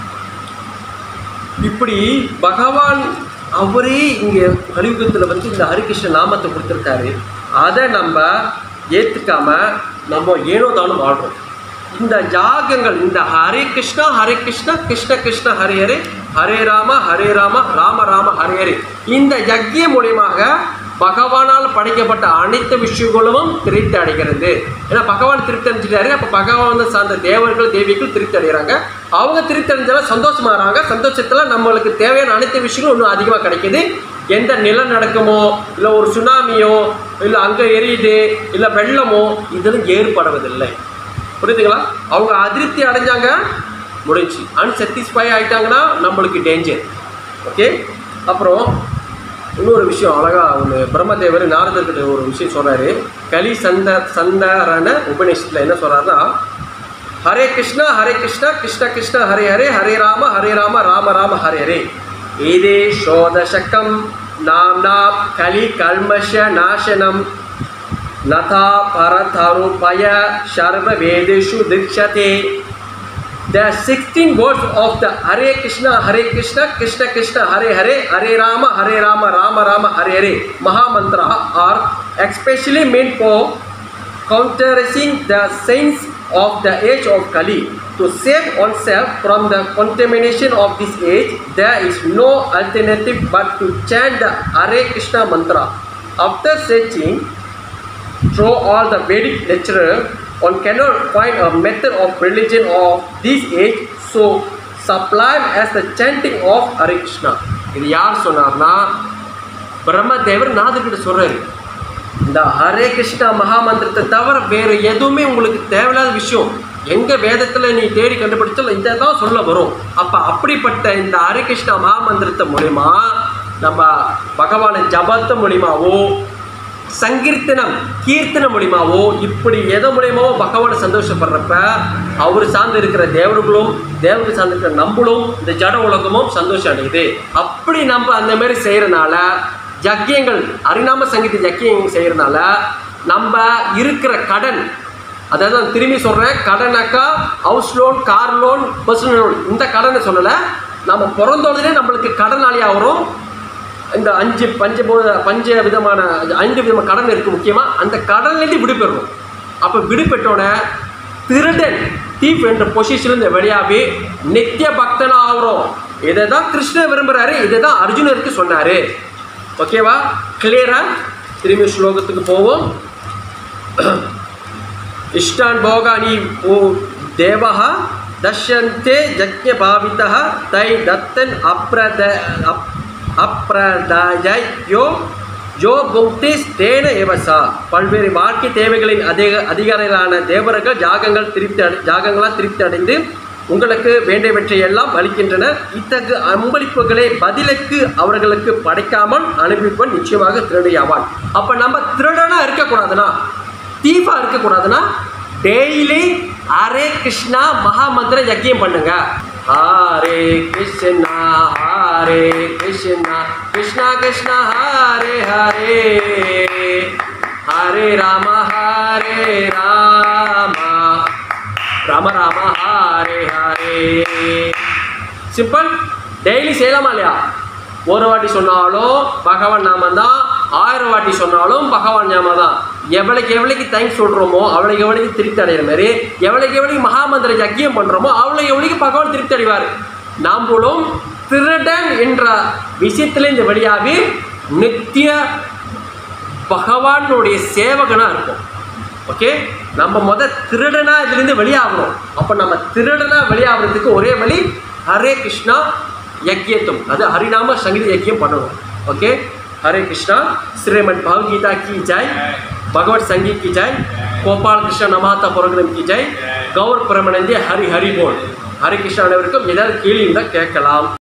இப்படி பகவான் அவரே இங்கே கலியுகத்தில் வந்து இந்த ஹரிகிருஷ்ண நாமத்தை கொடுத்துருக்காரு அதை நம்ம ஏற்றுக்காம நம்ம ஏனோ தானும் வாழ்றோம் இந்த ஜாகங்கள் இந்த ஹரே கிருஷ்ணா ஹரே கிருஷ்ணா கிருஷ்ண கிருஷ்ண ஹரே ஹரே ஹரே ராம ஹரே ராம ராம ராம ஹரே ஹரே இந்த யஜ்ய மூலியமாக பகவானால் படைக்கப்பட்ட அனைத்து விஷயங்களும் திருப்தி அடைகிறது ஏன்னா பகவான் திருப்தி அடைஞ்சிட்டாரு அப்போ பகவான் வந்து சார்ந்த தேவர்கள் தேவிகள் திருப்தி அடைகிறாங்க அவங்க திருப்தி அடைஞ்சாலும் சந்தோஷமாகறாங்க சந்தோஷத்தில் நம்மளுக்கு தேவையான அனைத்து விஷயங்களும் இன்னும் அதிகமாக கிடைக்குது எந்த நிலநடுக்கமோ இல்லை ஒரு சுனாமியோ இல்லை அங்கே எரியுது இல்லை வெள்ளமோ இதெல்லாம் ஏற்படுவதில்லை புரியுதுங்களா அவங்க அதிருப்தி அடைஞ்சாங்க முடிஞ்சு அன்சாட்டிஸ்ஃபை ஆயிட்டாங்கன்னா நம்மளுக்கு டேஞ்சர் ஓகே அப்புறம் இன்னொரு விஷயம் அழகா ஒன்று பிரம்மதேவர் நாரதர்கிட்ட ஒரு விஷயம் சொல்றாரு கலி சந்த சந்தரன உபநிஷத்தில் என்ன சொல்றாருன்னா ஹரே கிருஷ்ணா ஹரே கிருஷ்ணா கிருஷ்ண கிருஷ்ண ஹரே ஹரே ஹரே ராம ஹரே ராம ராம ராம ஹரே ஹரே ஏதே ஷோதசகம் நாம்னா கலி கல்மஷ நாசனம் நதா பரதருபய சர்வ வேதேஷு திக்ஷதே the 16 words of the Hare Krishna, Hare Krishna, Krishna Krishna, Hare Hare, Hare Rama, Hare Rama, Rama Rama, Hare Hare, Mahamantra are especially meant for countering the sins of the age of Kali. To save oneself from the contamination of this age, there is no alternative but to chant the Hare Krishna mantra. After searching through all the Vedic literature, one cannot find a method of religion of this age so sublime as the chanting of Hare Krishna. இது யார் சொன்னார்னா பிரம்மதேவர் நாதர்கிட்ட சொல்றாரு இந்த ஹரே கிருஷ்ணா மகாமந்திரத்தை தவிர வேறு எதுவுமே உங்களுக்கு தேவையில்லாத விஷயம் எங்க வேதத்துல நீ தேடி கண்டுபிடிச்சாலும் இதை தான் சொல்ல வரும் அப்ப அப்படிப்பட்ட இந்த ஹரே கிருஷ்ணா மகாமந்திரத்தை மூலியமா நம்ம பகவானின் ஜபத்து மூலியமாவோ சங்கீர்த்தனம் கீர்த்தனம் மூலியமாவோ இப்படி எதன் மூலியமாவோ பகவானை சந்தோஷப்படுறப்ப அவர் சார்ந்து இருக்கிற தேவர்களும் தேவர்கள் சார்ந்து இருக்கிற நம்மளும் இந்த ஜட உலகமும் சந்தோஷம் அடையுது அப்படி நம்ம அந்த மாதிரி செய்யறனால யக்கியங்கள் அரிநாம சங்கீத யக்கியங்கள் செய்யறனால நம்ம இருக்கிற கடன் அதாவது நான் திரும்பி சொல்கிறேன் கடனாக்கா house loan car loan personal loan இந்த கடனை சொல்லலை நம்ம பிறந்தோடனே நம்மளுக்கு கடனாளி ஆகிறோம் இந்த அஞ்சு பஞ்ச பஞ்ச விதமான ஐந்து விதமான கடன் இருக்குது முக்கியமாக அந்த கடன்லேருந்து விடுபெறணும் அப்போ விடுபெற்றோடனே திருடன் தீப் என்ற பொசிஷன்லேருந்து வெளியாகி நித்திய பக்தனா ஆகிறோம் இதை தான் கிருஷ்ணர் விரும்புகிறாரு இதை தான் அர்ஜுனருக்கு சொன்னார் ஓகேவா கிளியரா திரும்பி ஸ்லோகத்துக்கு போவோம் इष्टान् भोगानि ओ देवः दश्यन्ते यज्ञभावितः तै दत्तन् अप्रद अप् அப்பிரதாயோ ஜோ புக்திஸ் தேன ஏவசா பல்வேறு வாழ்க்கை தேவைகளின் அதிக அதிகாரிகளான தேவர்கள் ஜாகங்கள் திருப்தி அடை ஜாகங்களால் திருப்தி அடைந்து உங்களுக்கு வேண்டியவற்றை எல்லாம் அளிக்கின்றன இத்தகு அன்பளிப்புகளை பதிலுக்கு அவர்களுக்கு படைக்காமல் அனுப்பிப்பவன் நிச்சயமாக திருடியாவான் அப்போ நம்ம திருடனா இருக்கக்கூடாதுன்னா தீஃபா இருக்கக்கூடாதுன்னா டெய்லி ஹரே கிருஷ்ணா மகாமந்திர யக்கியம் பண்ணுங்க ஹரே கிருஷ்ணா ஹரே கிருஷ்ணா கிருஷ்ணா கிருஷ்ணா ஹரே ஹரே ஹரே ராம ஹரே ராமா ராம ராம ஹரே ஹரே சிம்பிள் டெய்லி செய்யலாமா இல்லையா ஒரு வாட்டி சொன்னாலும் பகவான் நாமம் தான் ஆயிரம் வாட்டி சொன்னாலும் பகவான் ஞாபகம் தான் எவ்வளோக்கு எவ்வளோக்கு தேங்க்ஸ் சொல்கிறோமோ அவ்வளோக்கு எவ்வளோக்கு திருப்தி அடைகிற மாதிரி எவ்வளோக்கு எவ்வளோக்கு மகாமந்திர யக்கியம் பண்ணுறோமோ அவ்வளோ எவ்வளோக்கு பகவான் திருப்தி அடைவார் நாம்பளும் திருடன் என்ற விஷயத்துல இந்த வழியாகவே நித்திய பகவானுடைய சேவகனாக இருக்கும் ஓகே நம்ம முத திருடனா இதுலேருந்து வெளியாகணும் அப்போ நம்ம திருடனா வெளியாகிறதுக்கு ஒரே வழி ஹரே கிருஷ்ணா யக்கியத்துவம் அது ஹரிநாம சங்கீத யக்கியம் பண்ணணும் ஓகே हरे कृष्णा श्रीमद भाव गीता की जय भगवत संगीत की जय गोपाल कृष्ण नमाता प्रोग्राम की जय கௌர் பிரமணந்தி ஹரி ஹரி போல் ஹரி கிருஷ்ணா அனைவருக்கும் ஏதாவது கேள்வி இருந்தால் கேட்கலாம்